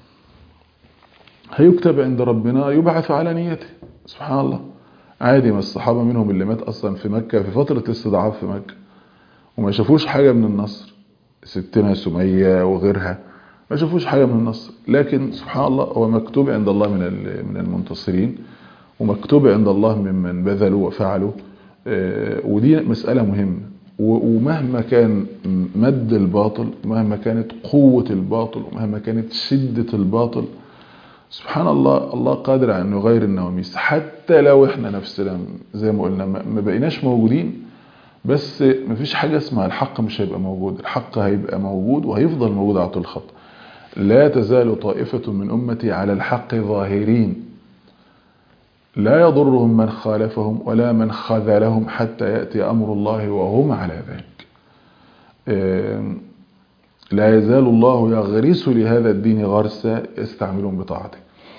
هيكتب عند ربنا يبعث على نيته سبحان الله عادي ما الصحابة منهم اللي مات اصلا في مكة في فترة الاستضعاف في مكة وما شافوش حاجة من النصر ستنا سمية وغيرها ما شافوش حاجة من النصر لكن سبحان الله هو مكتوب عند الله من من المنتصرين ومكتوب عند الله ممن بذلوا وفعلوا آه، ودي مسألة مهمة و- ومهما كان مد الباطل ومهما كانت قوة الباطل ومهما كانت شدة الباطل سبحان الله الله قادر على انه يغير النواميس حتى لو احنا نفسنا زي ما قلنا ما ما بقيناش موجودين بس مفيش حاجة اسمها الحق مش هيبقى موجود الحق هيبقى موجود وهيفضل موجود على طول الخط لا تزال طائفة من أمتي على الحق ظاهرين لا يضرهم من خالفهم ولا من خذلهم حتى يأتي أمر الله وهم على ذلك آم، لا يزال الله يغرس لهذا الدين غرسا يستعملون بطاعته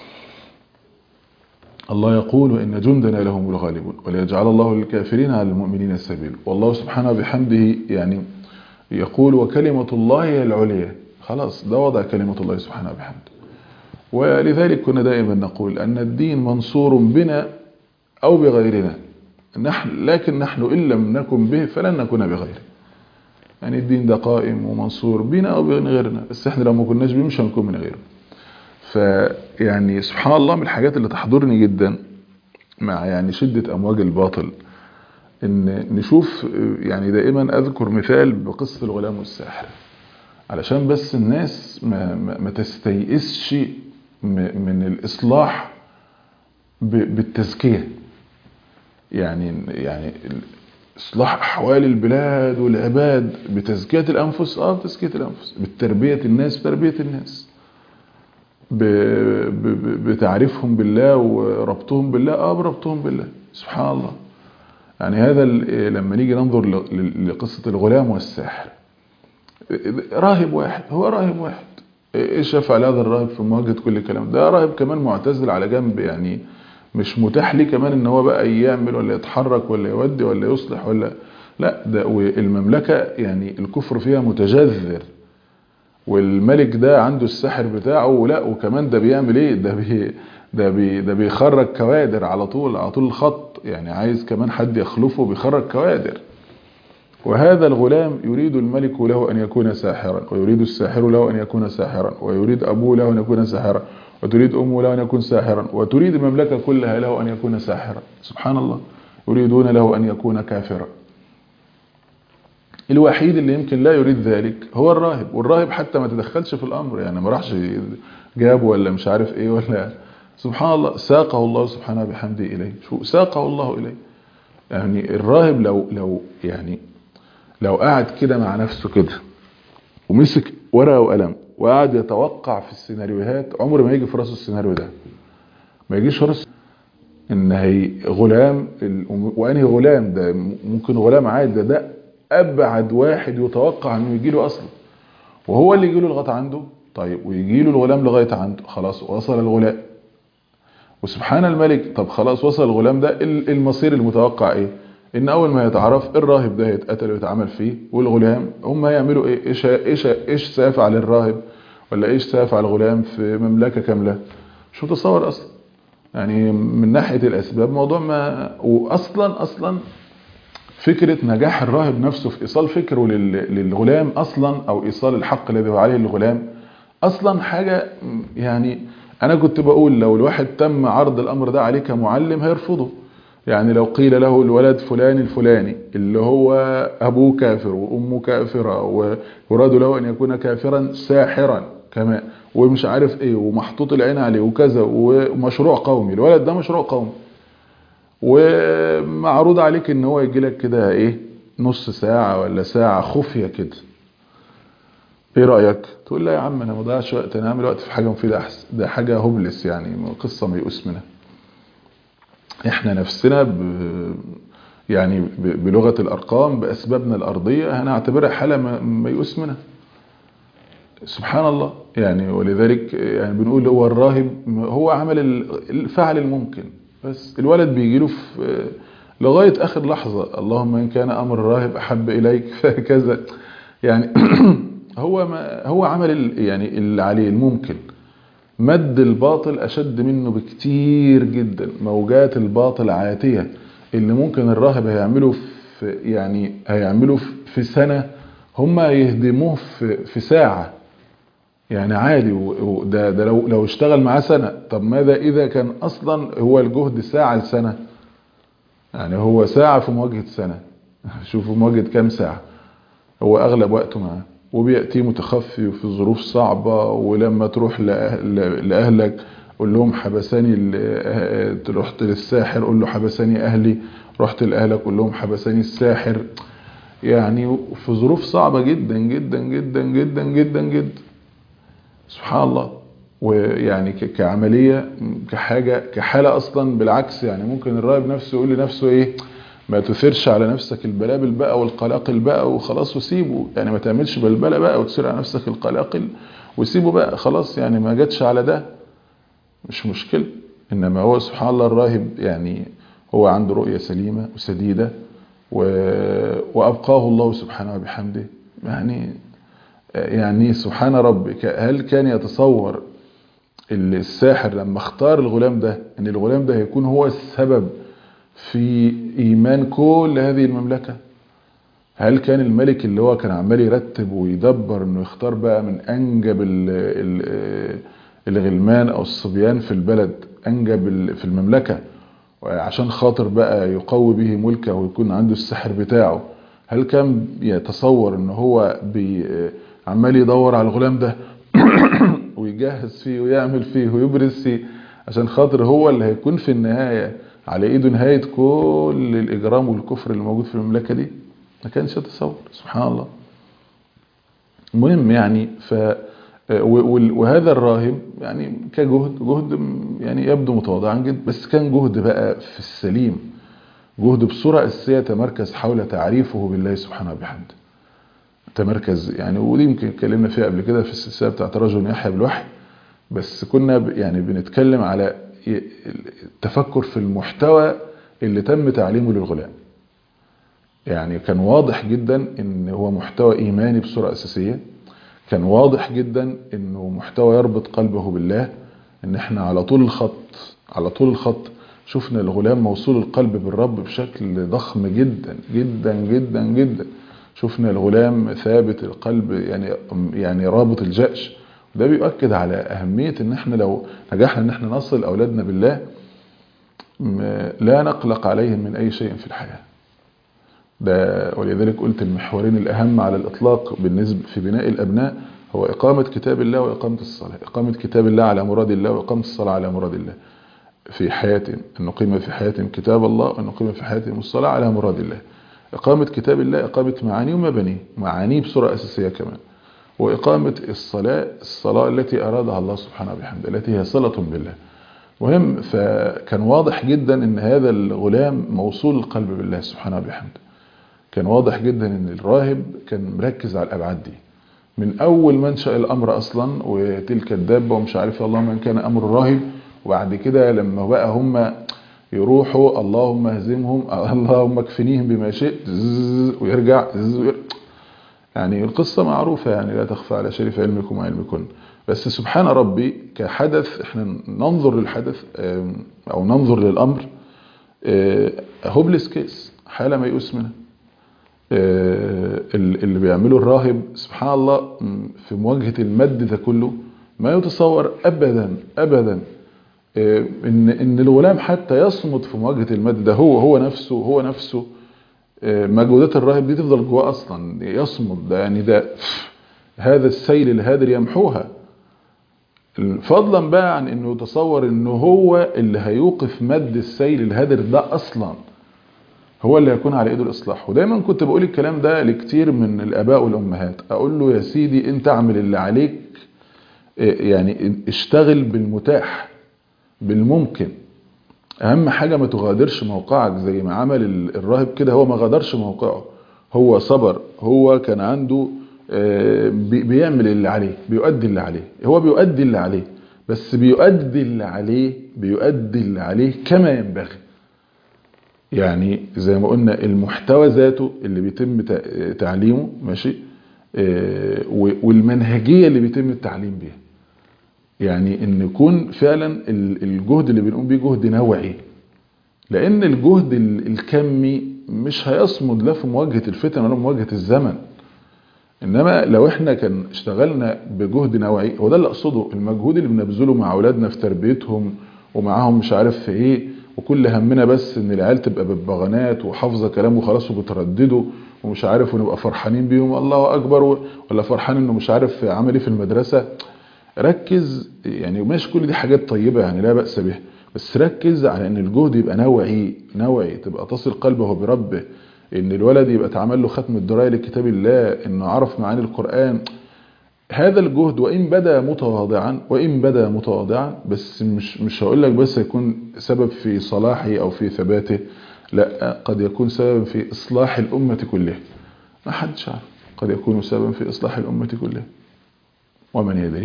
الله يقول إن جندنا لهم الغالبون وليجعل الله للكافرين على المؤمنين السبيل والله سبحانه بحمده يعني يقول وكلمة الله هي العليا خلاص ده وضع كلمة الله سبحانه بحمده ولذلك كنا دائما نقول أن الدين منصور بنا أو بغيرنا نحن لكن نحن إن لم نكن به فلن نكون بغيره يعني الدين ده قائم ومنصور بنا أو بغيرنا بس احنا لو ما كناش بيه مش هنكون من غيره فيعني سبحان الله من الحاجات اللي تحضرني جدا مع يعني شدة أمواج الباطل إن نشوف يعني دائما أذكر مثال بقصة الغلام والساحر علشان بس الناس ما, ما, ما تستيئسش م- من الإصلاح ب- بالتزكية يعني يعني إصلاح أحوال البلاد والعباد بتزكية الأنفس آه بتزكية الأنفس بتربية الناس بتربية الناس ب- ب- ب- بتعريفهم بالله وربطهم بالله اه بربطهم بالله سبحان الله يعني هذا ال- لما نيجي ننظر ل- ل- لقصة الغلام والساحر راهب واحد هو راهب واحد ايش يفعل هذا الراهب في مواجهة كل الكلام ده راهب كمان معتزل على جنب يعني مش متاح ليه كمان ان هو بقى يعمل ولا يتحرك ولا يودي ولا يصلح ولا لا ده والمملكة يعني الكفر فيها متجذر والملك ده عنده السحر بتاعه ولا وكمان ده بيعمل ايه ده بي ده بي ده بيخرج كوادر على طول على طول الخط يعني عايز كمان حد يخلفه بيخرج كوادر وهذا الغلام يريد الملك له أن يكون ساحرا ويريد الساحر له أن يكون ساحرا ويريد أبوه له أن يكون ساحرا وتريد أمه له أن يكون ساحرا وتريد المملكة كلها له أن يكون ساحرا سبحان الله يريدون له أن يكون كافرا الوحيد اللي يمكن لا يريد ذلك هو الراهب والراهب حتى ما تدخلش في الأمر يعني ما راحش جابه ولا مش عارف ايه ولا سبحان الله ساقه الله سبحانه بحمده إليه شو ساقه الله إليه يعني الراهب لو لو يعني لو قعد كده مع نفسه كده ومسك ورقه وقلم وقعد يتوقع في السيناريوهات عمر ما يجي في راسه السيناريو ده ما يجيش في راسه ان هي غلام ال- وانهي غلام ده ممكن غلام عادي ده, ده ابعد واحد يتوقع انه يجي له اصلا وهو اللي يجي له لغايه عنده طيب ويجي له الغلام لغايه عنده خلاص وصل الغلام وسبحان الملك طب خلاص وصل الغلام ده ال- المصير المتوقع ايه ان اول ما يتعرف الراهب ده هيتقتل ويتعمل فيه والغلام هم هيعملوا ايه ايش ايش ايش سيفعل الراهب ولا ايش سيفعل الغلام في مملكه كامله مش متصور اصلا يعني من ناحيه الاسباب موضوع ما واصلا اصلا فكرة نجاح الراهب نفسه في إيصال فكره لل- للغلام أصلا أو إيصال الحق الذي هو عليه للغلام أصلا حاجة يعني أنا كنت بقول لو الواحد تم عرض الأمر ده عليه كمعلم هيرفضه يعني لو قيل له الولد فلان الفلاني اللي هو أبوه كافر وأمه كافرة ويراد له أن يكون كافرا ساحرا كمان ومش عارف ايه ومحطوط العين عليه وكذا ومشروع قومي الولد ده مشروع قومي ومعروض عليك ان هو يجي لك كده ايه نص ساعة ولا ساعة خفية كده ايه رأيك تقول لا يا عم انا ما ضيعش وقت انا اعمل وقت في حاجة مفيدة احسن ده حاجة هوبلس يعني قصة ميؤوس منها احنا نفسنا ب... يعني ب... بلغة الارقام باسبابنا الارضية هنعتبرها حالة م- ميؤوس منها سبحان الله يعني ولذلك يعني بنقول هو الراهب هو عمل ال- الفعل الممكن بس الولد بيجي له في لغاية آخر لحظة اللهم إن كان أمر الراهب أحب إليك فكذا يعني هو ما هو عمل ال- يعني اللي عليه الممكن مد الباطل أشد منه بكتير جدا موجات الباطل عاتية اللي ممكن الراهب هيعمله في يعني هيعمله في- في سنة هم يهدموه في في ساعة يعني عادي و- وده ده لو لو اشتغل معاه سنة طب ماذا إذا كان أصلا هو الجهد ساعة لسنة يعني هو ساعة في مواجهة سنة شوفوا مواجهة كام ساعة هو أغلب وقته معاه وبيأتي متخفي وفي ظروف صعبة ولما تروح لأه- ل- لأهلك قول لهم حبساني ال- رحت للساحر قول له حبساني أهلي رحت لأهلك قول لهم حبساني الساحر يعني في ظروف صعبة جدا جدا جدا جدا جدا جدا سبحان الله ويعني ك- كعملية كحاجة كحالة أصلا بالعكس يعني ممكن الراهب نفسه يقول لنفسه إيه ما تثيرش على نفسك البلابل بقى والقلاقل بقى وخلاص وسيبه يعني ما تعملش بلبلة بقى وتثير على نفسك القلاقل وسيبه بقى خلاص يعني ما جاتش على ده مش مشكلة إنما هو سبحان الله الراهب يعني هو عنده رؤية سليمة وسديدة و... وأبقاه الله سبحانه وبحمده يعني يعني سبحان ربك هل كان يتصور الساحر لما اختار الغلام ده ان الغلام ده هيكون هو السبب في ايمان كل هذه المملكة هل كان الملك اللي هو كان عمال يرتب ويدبر انه يختار بقى من انجب ال ال الغلمان او الصبيان في البلد انجب ال- في المملكة عشان خاطر بقى يقوي به ملكه ويكون عنده السحر بتاعه هل كان يتصور ان هو بي عمال يدور على الغلام ده ويجهز فيه ويعمل فيه ويبرز فيه عشان خاطر هو اللي هيكون في النهاية على ايده نهاية كل الاجرام والكفر اللي موجود في المملكة دي ما كانش يتصور سبحان الله المهم يعني ف و- وهذا الراهب يعني كجهد جهد يعني يبدو متواضعا جدا بس كان جهد بقى في السليم جهد بصورة أساسية تمركز حول تعريفه بالله سبحانه وبحمده تمركز يعني ودي يمكن اتكلمنا فيها قبل كده في السلسلة بتاعت رجل يحيى بالوحي بس كنا ب- يعني بنتكلم على ي- التفكر في المحتوى اللي تم تعليمه للغلام يعني كان واضح جدا ان هو محتوى ايماني بصورة اساسية كان واضح جدا انه محتوى يربط قلبه بالله ان احنا على طول الخط على طول الخط شفنا الغلام موصول القلب بالرب بشكل ضخم جدا جدا جدا جدا شفنا الغلام ثابت القلب يعني يعني رابط الجأش ده بيؤكد على أهمية ان احنا لو نجحنا ان احنا نصل أولادنا بالله م- لا نقلق عليهم من أي شيء في الحياة ده ولذلك قلت المحورين الأهم على الإطلاق بالنسبة في بناء الأبناء هو إقامة كتاب الله وإقامة الصلاة إقامة كتاب الله على مراد الله وإقامة الصلاة على مراد الله في حياتهم أن نقيم في حياتهم كتاب الله وأن نقيم في حياتهم الصلاة على مراد الله إقامة كتاب الله إقامة معانيه ومبانيه معانيه بصورة أساسية كمان وإقامة الصلاة الصلاة التي أرادها الله سبحانه وبحمده التي هي صلة بالله مهم فكان واضح جدا ان هذا الغلام موصول القلب بالله سبحانه وبحمده كان واضح جدا ان الراهب كان مركز على الابعاد دي من اول منشأ الامر اصلا وتلك الدابة ومش عارف اللهم ان كان امر الراهب وبعد كده لما بقى هم يروحوا اللهم اهزمهم اللهم اكفنيهم بما شئت زز ويرجع زز ويرجع يعني القصة معروفة يعني لا تخفى على شريف علمكم وعلمكن بس سبحان ربي كحدث احنا ننظر للحدث او ننظر للأمر هوبلس كيس حالة ميؤوس منها اللي بيعمله الراهب سبحان الله في مواجهة المد ده كله ما يتصور أبدا أبدا إن, إن الغلام حتى يصمد في مواجهة المد ده هو هو نفسه هو نفسه مجهودات الراهب دي تفضل جواه أصلا يصمد ده يعني ده هذا السيل الهادر يمحوها فضلا بقى عن انه يتصور انه هو اللي هيوقف مد السيل الهادر ده اصلا هو اللي هيكون على ايده الاصلاح ودايما كنت بقول الكلام ده لكتير من الاباء والامهات اقول له يا سيدي انت اعمل اللي عليك يعني اشتغل بالمتاح بالممكن اهم حاجة ما تغادرش موقعك زي ما عمل الراهب كده هو ما غادرش موقعه هو صبر هو كان عنده بيعمل اللي عليه بيؤدي اللي عليه هو بيؤدي اللي عليه بس بيؤدي اللي عليه بيؤدي اللي عليه كما ينبغي يعني زي ما قلنا المحتوى ذاته اللي بيتم تعليمه ماشي والمنهجية اللي بيتم التعليم بيها يعني ان يكون فعلا الجهد اللي بنقوم بيه جهد نوعي لان الجهد الكمي مش هيصمد لا في مواجهة الفتن ولا مواجهة الزمن انما لو احنا كان اشتغلنا بجهد نوعي هو ده اللي اقصده المجهود اللي بنبذله مع اولادنا في تربيتهم ومعاهم مش عارف في ايه وكل همنا بس ان العيال تبقى ببغانات وحافظه كلام وخلاص وبتردده ومش عارف ونبقى فرحانين بيهم الله اكبر ولا فرحان انه مش عارف عمل ايه في المدرسه ركز يعني ماشي كل دي حاجات طيبه يعني لا باس بها بس ركز على ان الجهد يبقى نوعي نوعي تبقى تصل قلبه بربه ان الولد يبقى اتعمل له ختم الدرايه لكتاب الله انه عرف معاني القران هذا الجهد وان بدا متواضعا وان بدا متواضعا بس مش مش هقول لك بس يكون سبب في صلاحه او في ثباته لا قد يكون سبب في اصلاح الامه كلها ما حدش عارف قد يكون سببا في اصلاح الامه كلها ومن يدري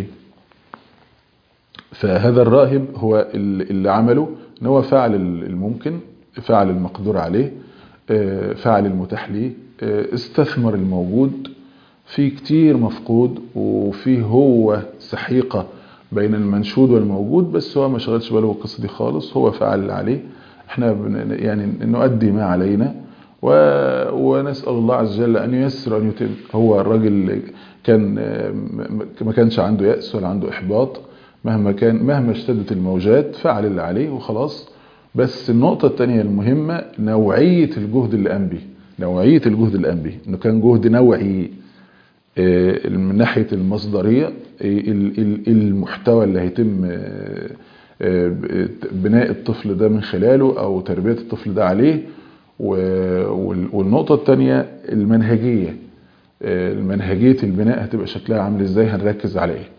فهذا الراهب هو اللي عمله ان هو فعل الممكن فعل المقدور عليه فعل المتاح ليه استثمر الموجود في كتير مفقود وفيه هو سحيقة بين المنشود والموجود بس هو ما شغلش باله بالقصة دي خالص هو فعل اللي عليه احنا يعني نؤدي ما علينا و... ونسأل الله عز وجل أن ييسر أن يتم هو الراجل كان ما كانش عنده يأس ولا عنده إحباط مهما كان مهما اشتدت الموجات فعل اللي عليه وخلاص بس النقطة الثانية المهمة نوعية الجهد اللي قام به نوعية الجهد اللي قام به انه كان جهد نوعي من ناحية المصدرية المحتوى اللي هيتم بناء الطفل ده من خلاله او تربية الطفل ده عليه والنقطة الثانية المنهجية المنهجية البناء هتبقى شكلها عامل ازاي هنركز على ايه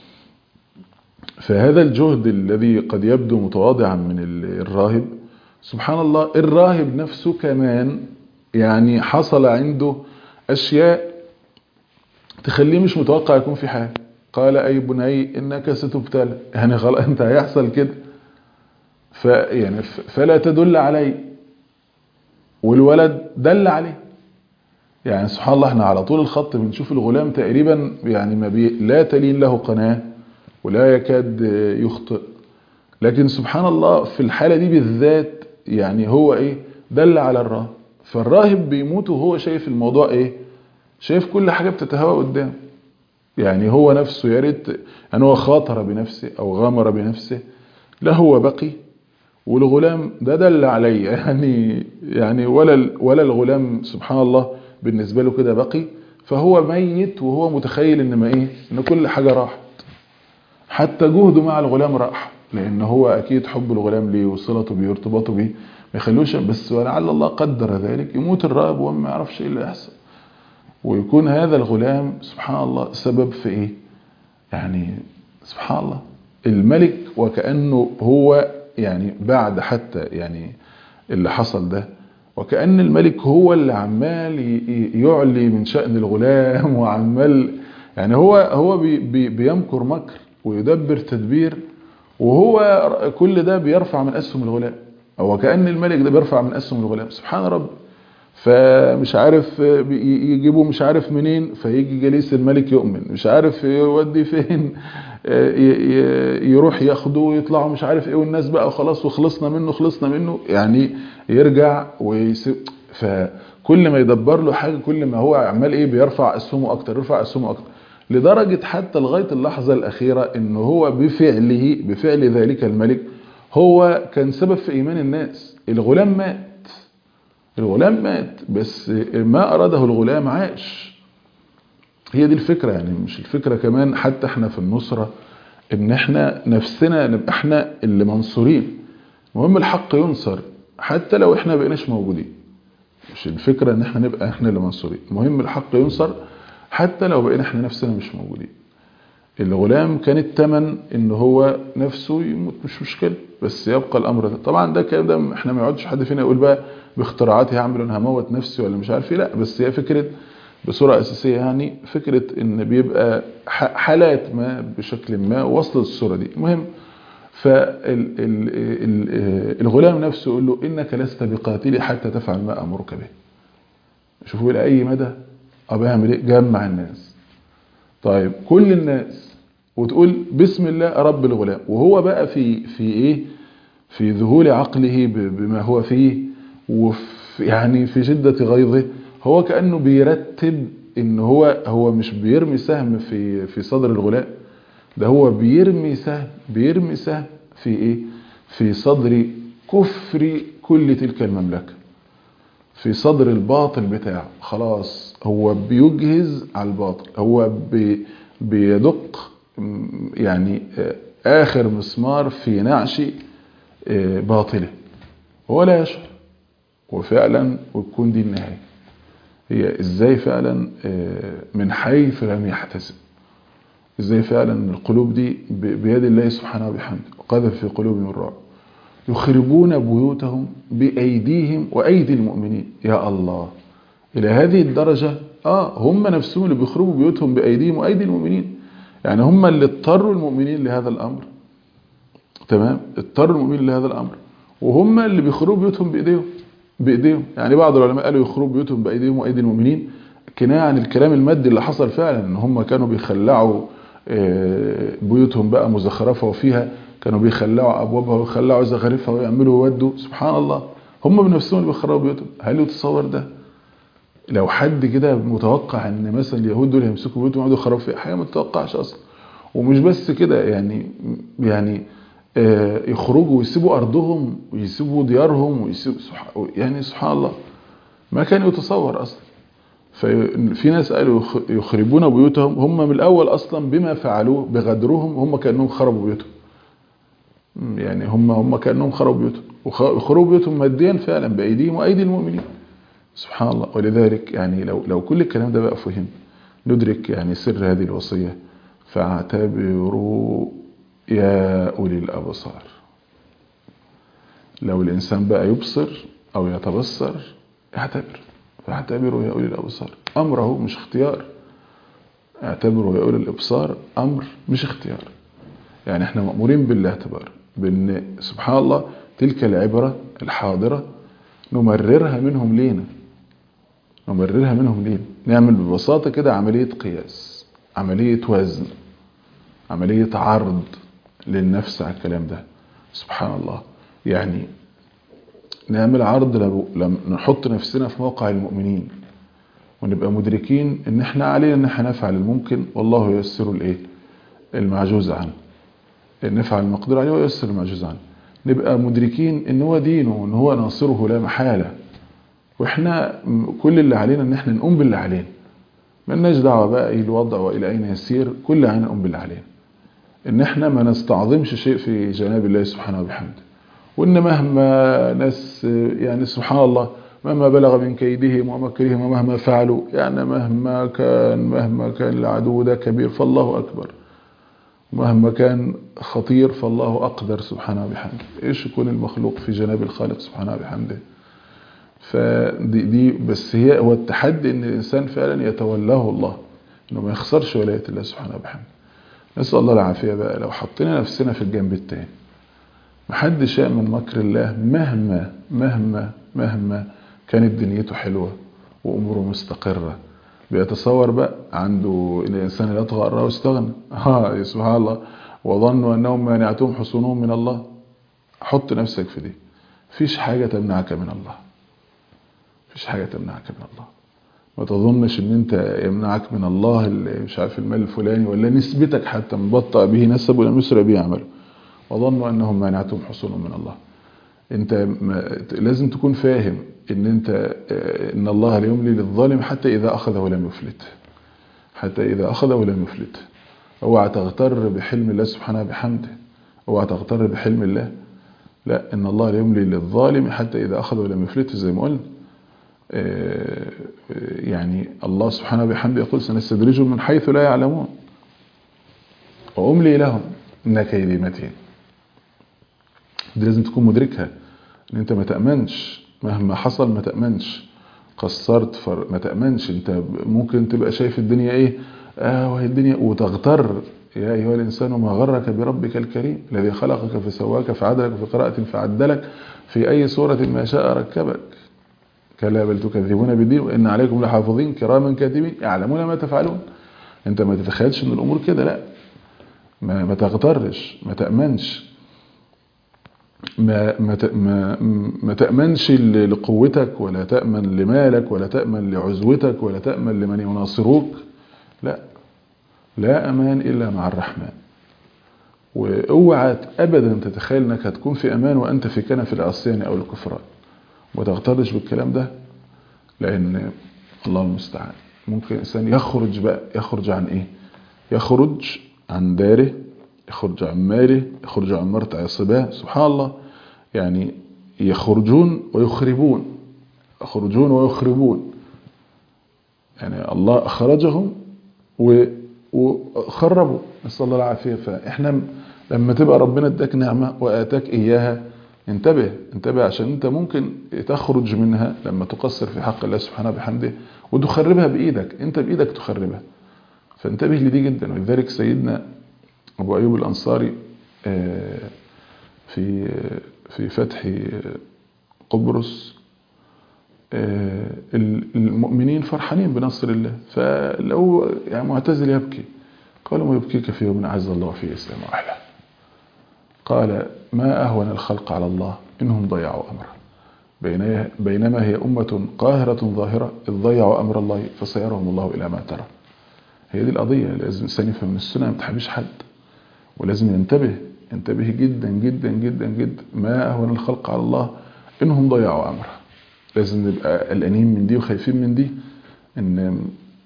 فهذا الجهد الذي قد يبدو متواضعا من الراهب سبحان الله الراهب نفسه كمان يعني حصل عنده أشياء تخليه مش متوقع يكون في حاجة قال أي بني إنك ستبتلى يعني خلاص أنت هيحصل كده فيعني فلا تدل علي والولد دل عليه يعني سبحان الله احنا على طول الخط بنشوف الغلام تقريبا يعني ما بي لا تلين له قناه ولا يكاد يخطئ لكن سبحان الله في الحالة دي بالذات يعني هو ايه دل على الراهب فالراهب بيموت وهو شايف الموضوع ايه شايف كل حاجة بتتهوى قدام يعني هو نفسه يا ريت يعني هو خاطر بنفسه او غامر بنفسه لا هو بقي والغلام ده دل علي يعني يعني ولا ولا الغلام سبحان الله بالنسبة له كده بقي فهو ميت وهو متخيل ان ما ايه ان كل حاجة راحت حتى جهده مع الغلام راح لان هو اكيد حب الغلام ليه وصلته بيه وارتباطه بيه ما يخلوش بس ولعل الله قدر ذلك يموت الرائب وهو ما يعرفش ايه اللي يحصل ويكون هذا الغلام سبحان الله سبب في ايه يعني سبحان الله الملك وكأنه هو يعني بعد حتى يعني اللي حصل ده وكأن الملك هو اللي عمال يعلي من شأن الغلام وعمال يعني هو هو بي بي بيمكر مكر ويدبر تدبير وهو كل ده بيرفع من أسهم الغلام هو كأن الملك ده بيرفع من أسهم الغلام سبحان رب فمش عارف يجيبه مش عارف منين فيجي جليس الملك يؤمن مش عارف يودي فين يروح ياخده ويطلعوا مش عارف ايه والناس بقى خلاص وخلصنا منه خلصنا منه يعني يرجع ويسيب كل ما يدبر له حاجة كل ما هو عمال ايه بيرفع اسهمه اكتر يرفع اسهمه اكتر لدرجة حتى لغاية اللحظة الأخيرة إن هو بفعله بفعل ذلك الملك هو كان سبب في إيمان الناس الغلام مات الغلام مات بس ما أراده الغلام عاش هي دي الفكرة يعني مش الفكرة كمان حتى احنا في النصرة ان احنا نفسنا نبقى احنا اللي منصورين المهم الحق ينصر حتى لو احنا بقيناش موجودين مش الفكرة ان احنا نبقى احنا اللي منصورين المهم الحق ينصر حتى لو بقينا احنا نفسنا مش موجودين الغلام كان التمن ان هو نفسه يموت مش مشكلة بس يبقى الامر ده طبعا ده الكلام ده احنا ما يقعدش حد فينا يقول بقى باختراعاتي هعمل انا هموت نفسي ولا مش عارف ايه لا بس هي فكرة بصورة اساسية يعني فكرة ان بيبقى حالات ما بشكل ما وصلت الصورة دي المهم فالغلام نفسه يقول له انك لست بقاتلي حتى تفعل ما امرك به شوفوا الى اي مدى ابى يعمل ايه جمع الناس طيب كل الناس وتقول بسم الله رب الغلام وهو بقى في في ايه في ذهول عقله بما هو فيه وفي يعني في شدة غيظه هو كأنه بيرتب ان هو هو مش بيرمي سهم في في صدر الغلام ده هو بيرمي سهم بيرمي سهم في ايه في صدر كفر كل تلك المملكة في صدر الباطل بتاعه خلاص هو بيجهز على الباطل هو بي بيدق يعني آخر مسمار في نعش باطله هو لا يشعر وفعلا وتكون دي النهاية هي ازاي فعلا من حيث لم يحتسب ازاي فعلا القلوب دي بيد الله سبحانه وبحمده وقذف في قلوبهم الرعب يخربون بيوتهم بأيديهم وأيدي المؤمنين يا الله إلى هذه الدرجة آه هم نفسهم اللي بيخربوا بيوتهم بأيديهم وأيدي المؤمنين يعني هم اللي اضطروا المؤمنين لهذا الأمر تمام اضطروا المؤمنين لهذا الأمر وهم اللي بيخربوا بيوتهم بإيديهم بإيديهم يعني بعض العلماء قالوا يخربوا بيوتهم بأيديهم وأيدي المؤمنين كناية عن الكلام المادي اللي حصل فعلا ان هم كانوا بيخلعوا بيوتهم بقى مزخرفة وفيها كانوا بيخلعوا أبوابها ويخلعوا زخارفها ويعملوا ويودوا سبحان الله هم بنفسهم اللي بيخربوا بيوتهم هل يتصور ده لو حد كده متوقع ان مثلا اليهود دول هيمسكوا بيوتهم ويقعدوا يخربوا فيها حاجه ما تتوقعش اصلا ومش بس كده يعني يعني يخرجوا ويسيبوا ارضهم ويسيبوا ديارهم ويسيبوا يعني سبحان الله ما كان يتصور اصلا ففي ناس قالوا يخربون بيوتهم هم من الاول اصلا بما فعلوه بغدرهم هم كانهم خربوا بيوتهم يعني هم هم كانهم خربوا بيوتهم وخربوا بيوتهم ماديا فعلا بايديهم وايدي المؤمنين سبحان الله ولذلك يعني لو لو كل الكلام ده بقى فهم ندرك يعني سر هذه الوصيه فاعتبروا يا اولي الابصار لو الانسان بقى يبصر او يتبصر اعتبر فاعتبروا يا اولي الابصار امره مش اختيار اعتبروا يا اولي الابصار امر مش اختيار يعني احنا مأمورين بالاعتبار بان سبحان الله تلك العبرة الحاضرة نمررها منهم لينا نمررها منهم لينا نعمل ببساطة كده عملية قياس عملية وزن عملية عرض للنفس على الكلام ده سبحان الله يعني نعمل عرض لما نحط نفسنا في موقع المؤمنين ونبقى مدركين ان احنا علينا ان احنا نفعل الممكن والله ييسر الايه المعجوز عنه نفعل المقدور عليه وييسر المعجوز عنه نبقى مدركين ان هو دينه وان هو ناصره لا محالة واحنا كل اللي علينا ان احنا نقوم باللي علينا ملناش دعوة بقى ايه الوضع والى اين يسير كل علينا نقوم باللي علينا ان احنا ما نستعظمش شيء في جناب الله سبحانه وبحمده وان مهما ناس يعني سبحان الله مهما بلغ من كيدهم ومكرهم ومهما فعلوا يعني مهما كان مهما كان العدو ده كبير فالله اكبر مهما كان خطير فالله أقدر سبحانه وبحمده إيش يكون المخلوق في جناب الخالق سبحانه وبحمده فدي دي بس هي هو التحدي ان الانسان فعلا يتولاه الله انه ما يخسرش ولايه الله سبحانه وبحمده نسال الله العافيه بقى لو حطينا نفسنا في الجنب التاني محدش يامن مكر الله مهما مهما مهما كانت دنيته حلوه واموره مستقره بيتصور بقى عنده الانسان لا يطغى الرأى واستغنى اه سبحان الله وظنوا انهم مانعتهم حصونهم من الله حط نفسك في دي مفيش حاجه تمنعك من الله مفيش حاجة تمنعك من الله ما تظنش ان انت يمنعك من الله اللي مش عارف المال الفلاني ولا نسبتك حتى مبطأ به نسب ولم يسرع به عمله وظنوا انهم مانعتهم حصول من الله انت لازم تكون فاهم ان انت ان الله لا يملي للظالم حتى اذا اخذه لم يفلت حتى اذا اخذه لم يفلت اوعى تغتر بحلم الله سبحانه بحمده اوعى تغتر بحلم الله لا ان الله لا يملي للظالم حتى اذا اخذه لم يفلت زي ما قلنا يعني الله سبحانه بحمده يقول سنستدرجهم من حيث لا يعلمون واملي لهم ان كيدي متين دي لازم تكون مدركها ان انت ما تأمنش مهما حصل ما تأمنش قصرت فر ما تأمنش انت ممكن تبقى شايف الدنيا ايه اه وهي الدنيا وتغتر يا ايها الانسان ما غرك بربك الكريم الذي خلقك فسواك فعدلك في قراءة فعدلك في اي صورة ما شاء ركبك كلا بل تكذبون بالدين وان عليكم لحافظين كراما كاتبين يعلمون ما تفعلون انت ما تتخيلش ان الامور كده لا ما, ما تغترش ما تأمنش ما ما ما ما تأمنش لقوتك ولا تأمن لمالك ولا تأمن لعزوتك ولا تأمن لمن يناصروك لا لا أمان إلا مع الرحمن واوعى ابدا تتخيل انك هتكون في امان وانت في كنف العصيان او الكفران وما تغترش بالكلام ده لان الله المستعان ممكن انسان يخرج بقى يخرج عن ايه يخرج عن داره يخرج عن ماله يخرج عن مرتع صباه سبحان الله يعني يخرجون ويخربون يخرجون ويخربون يعني الله أخرجهم وخربوا نسأل الله العافية فإحنا لما تبقى ربنا اداك نعمة وآتاك إياها انتبه انتبه عشان انت ممكن تخرج منها لما تقصر في حق الله سبحانه بحمده وتخربها بإيدك انت بإيدك تخربها فانتبه لدي جدا ولذلك سيدنا أبو أيوب الأنصاري في في فتح قبرص المؤمنين فرحانين بنصر الله فلو يعني معتزل يبكي قالوا ما يبكيك في يوم عز الله فيه إسلام أحلى قال ما أهون الخلق على الله إنهم ضيعوا أمره بينما هي أمة قاهرة ظاهرة إذ ضيعوا أمر الله فسيرهم الله إلى ما ترى هي دي القضية لازم الإنسان يفهم من السنة ما تحبش حد ولازم ينتبه ينتبه جدا جدا جدا جدا ما أهون الخلق على الله إنهم ضيعوا أمره لازم نبقى قلقانين من دي وخايفين من دي إن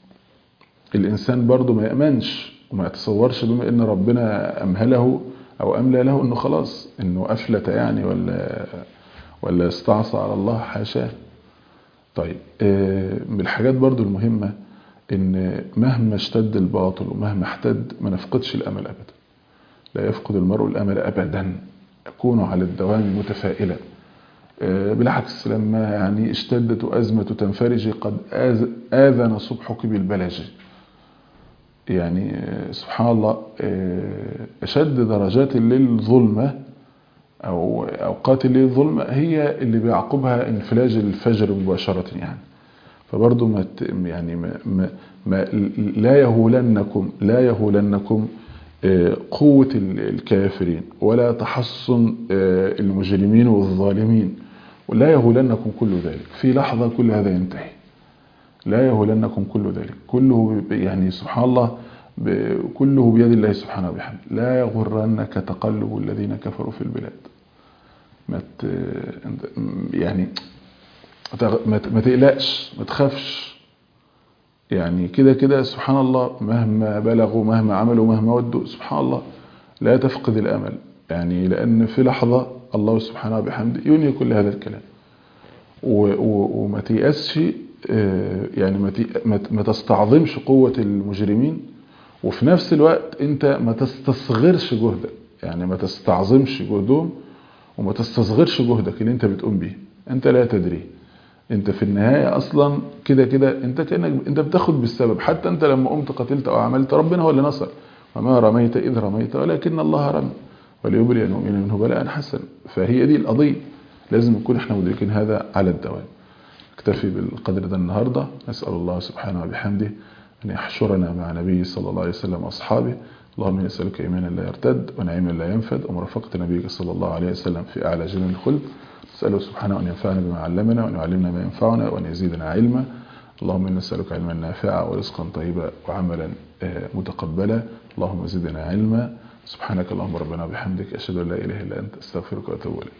الإنسان برضه ما يأمنش وما يتصورش بما إن ربنا أمهله أو أملى له إنه خلاص إنه أفلت يعني ولا ولا استعصى على الله حاشاه طيب من الحاجات برضه المهمة إن مهما اشتد الباطل ومهما احتد ما نفقدش الأمل أبدا لا يفقد المرء الأمل أبدا يكون على الدوام متفائلا بالعكس لما يعني اشتدت أزمة تنفرج قد آذن صبحك بالبلج يعني سبحان الله أشد درجات الليل الظلمة أو أوقات الليل الظلمة هي اللي بيعقبها انفلاج الفجر مباشرة يعني فبرضه ما يعني ما ما ما لا يهولنكم لا يهولنكم قوة الكافرين ولا تحصن المجرمين والظالمين ولا يهولنكم كل ذلك في لحظة كل هذا ينتهي لا يهولنكم كل ذلك كله يعني سبحان الله كله بيد الله سبحانه وبحمده لا يغرنك تقلب الذين كفروا في البلاد ما يعني ما تقلقش ما تخافش يعني كده كده سبحان الله مهما بلغوا مهما عملوا مهما ودوا سبحان الله لا تفقد الأمل يعني لأن في لحظة الله سبحانه وبحمده ينهي كل هذا الكلام وما تيأسش يعني ما تستعظمش قوة المجرمين وفي نفس الوقت انت ما تستصغرش جهدك يعني ما تستعظمش جهدهم وما تستصغرش جهدك اللي انت بتقوم به انت لا تدري انت في النهاية اصلا كده كده انت كأنك انت بتاخد بالسبب حتى انت لما قمت قتلت او عملت ربنا هو اللي نصر وما رميت اذ رميت ولكن الله رمى وليبلي المؤمن منه بلاء حسن فهي دي القضية لازم نكون احنا مدركين هذا على الدوام اكتفي بالقدر ده النهاردة نسأل الله سبحانه وبحمده أن يحشرنا مع نبيه صلى الله عليه وسلم وأصحابه اللهم نسألك إيمانا لا يرتد ونعيما لا ينفد ومرافقة نبيك صلى الله عليه وسلم في أعلى جنة الخلد نسأله سبحانه أن ينفعنا بما علمنا وأن يعلمنا ما ينفعنا وأن يزيدنا علما اللهم إنا نسألك علما نافعا ورزقا طيبا وعملا متقبلا اللهم زدنا علما سبحانك اللهم ربنا وبحمدك أشهد أن لا إله إلا أنت أستغفرك وأتوب إليك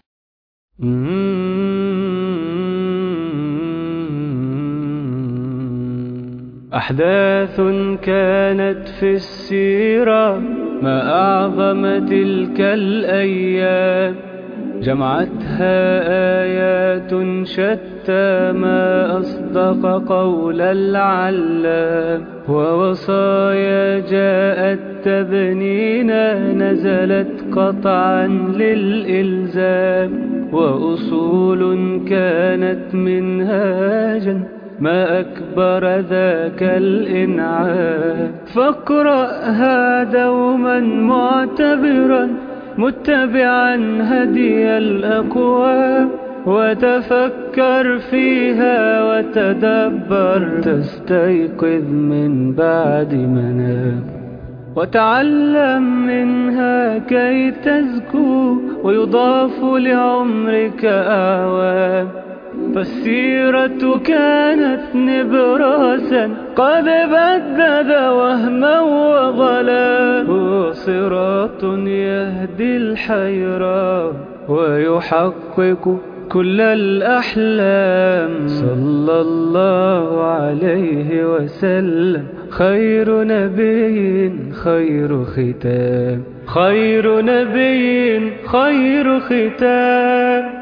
أحداث كانت في السيرة ما أعظم تلك الأيام جمعتها آيات شتى ما أصدق قول العلام ووصايا جاءت تبنينا نزلت قطعا للإلزام وأصول كانت منهاجا ما أكبر ذاك الإنعام فاقرأها دوما معتبرا متبعا هدي الأقوام وتفكر فيها وتدبر تستيقظ من بعد منام وتعلم منها كي تزكو ويضاف لعمرك أعوام فالسيرة كانت نبراسا قد بدد وهما وغلا هو صراط يهدي الحيرة ويحقق كل الأحلام صلى الله عليه وسلم خير نبي خير ختام خير نبي خير ختام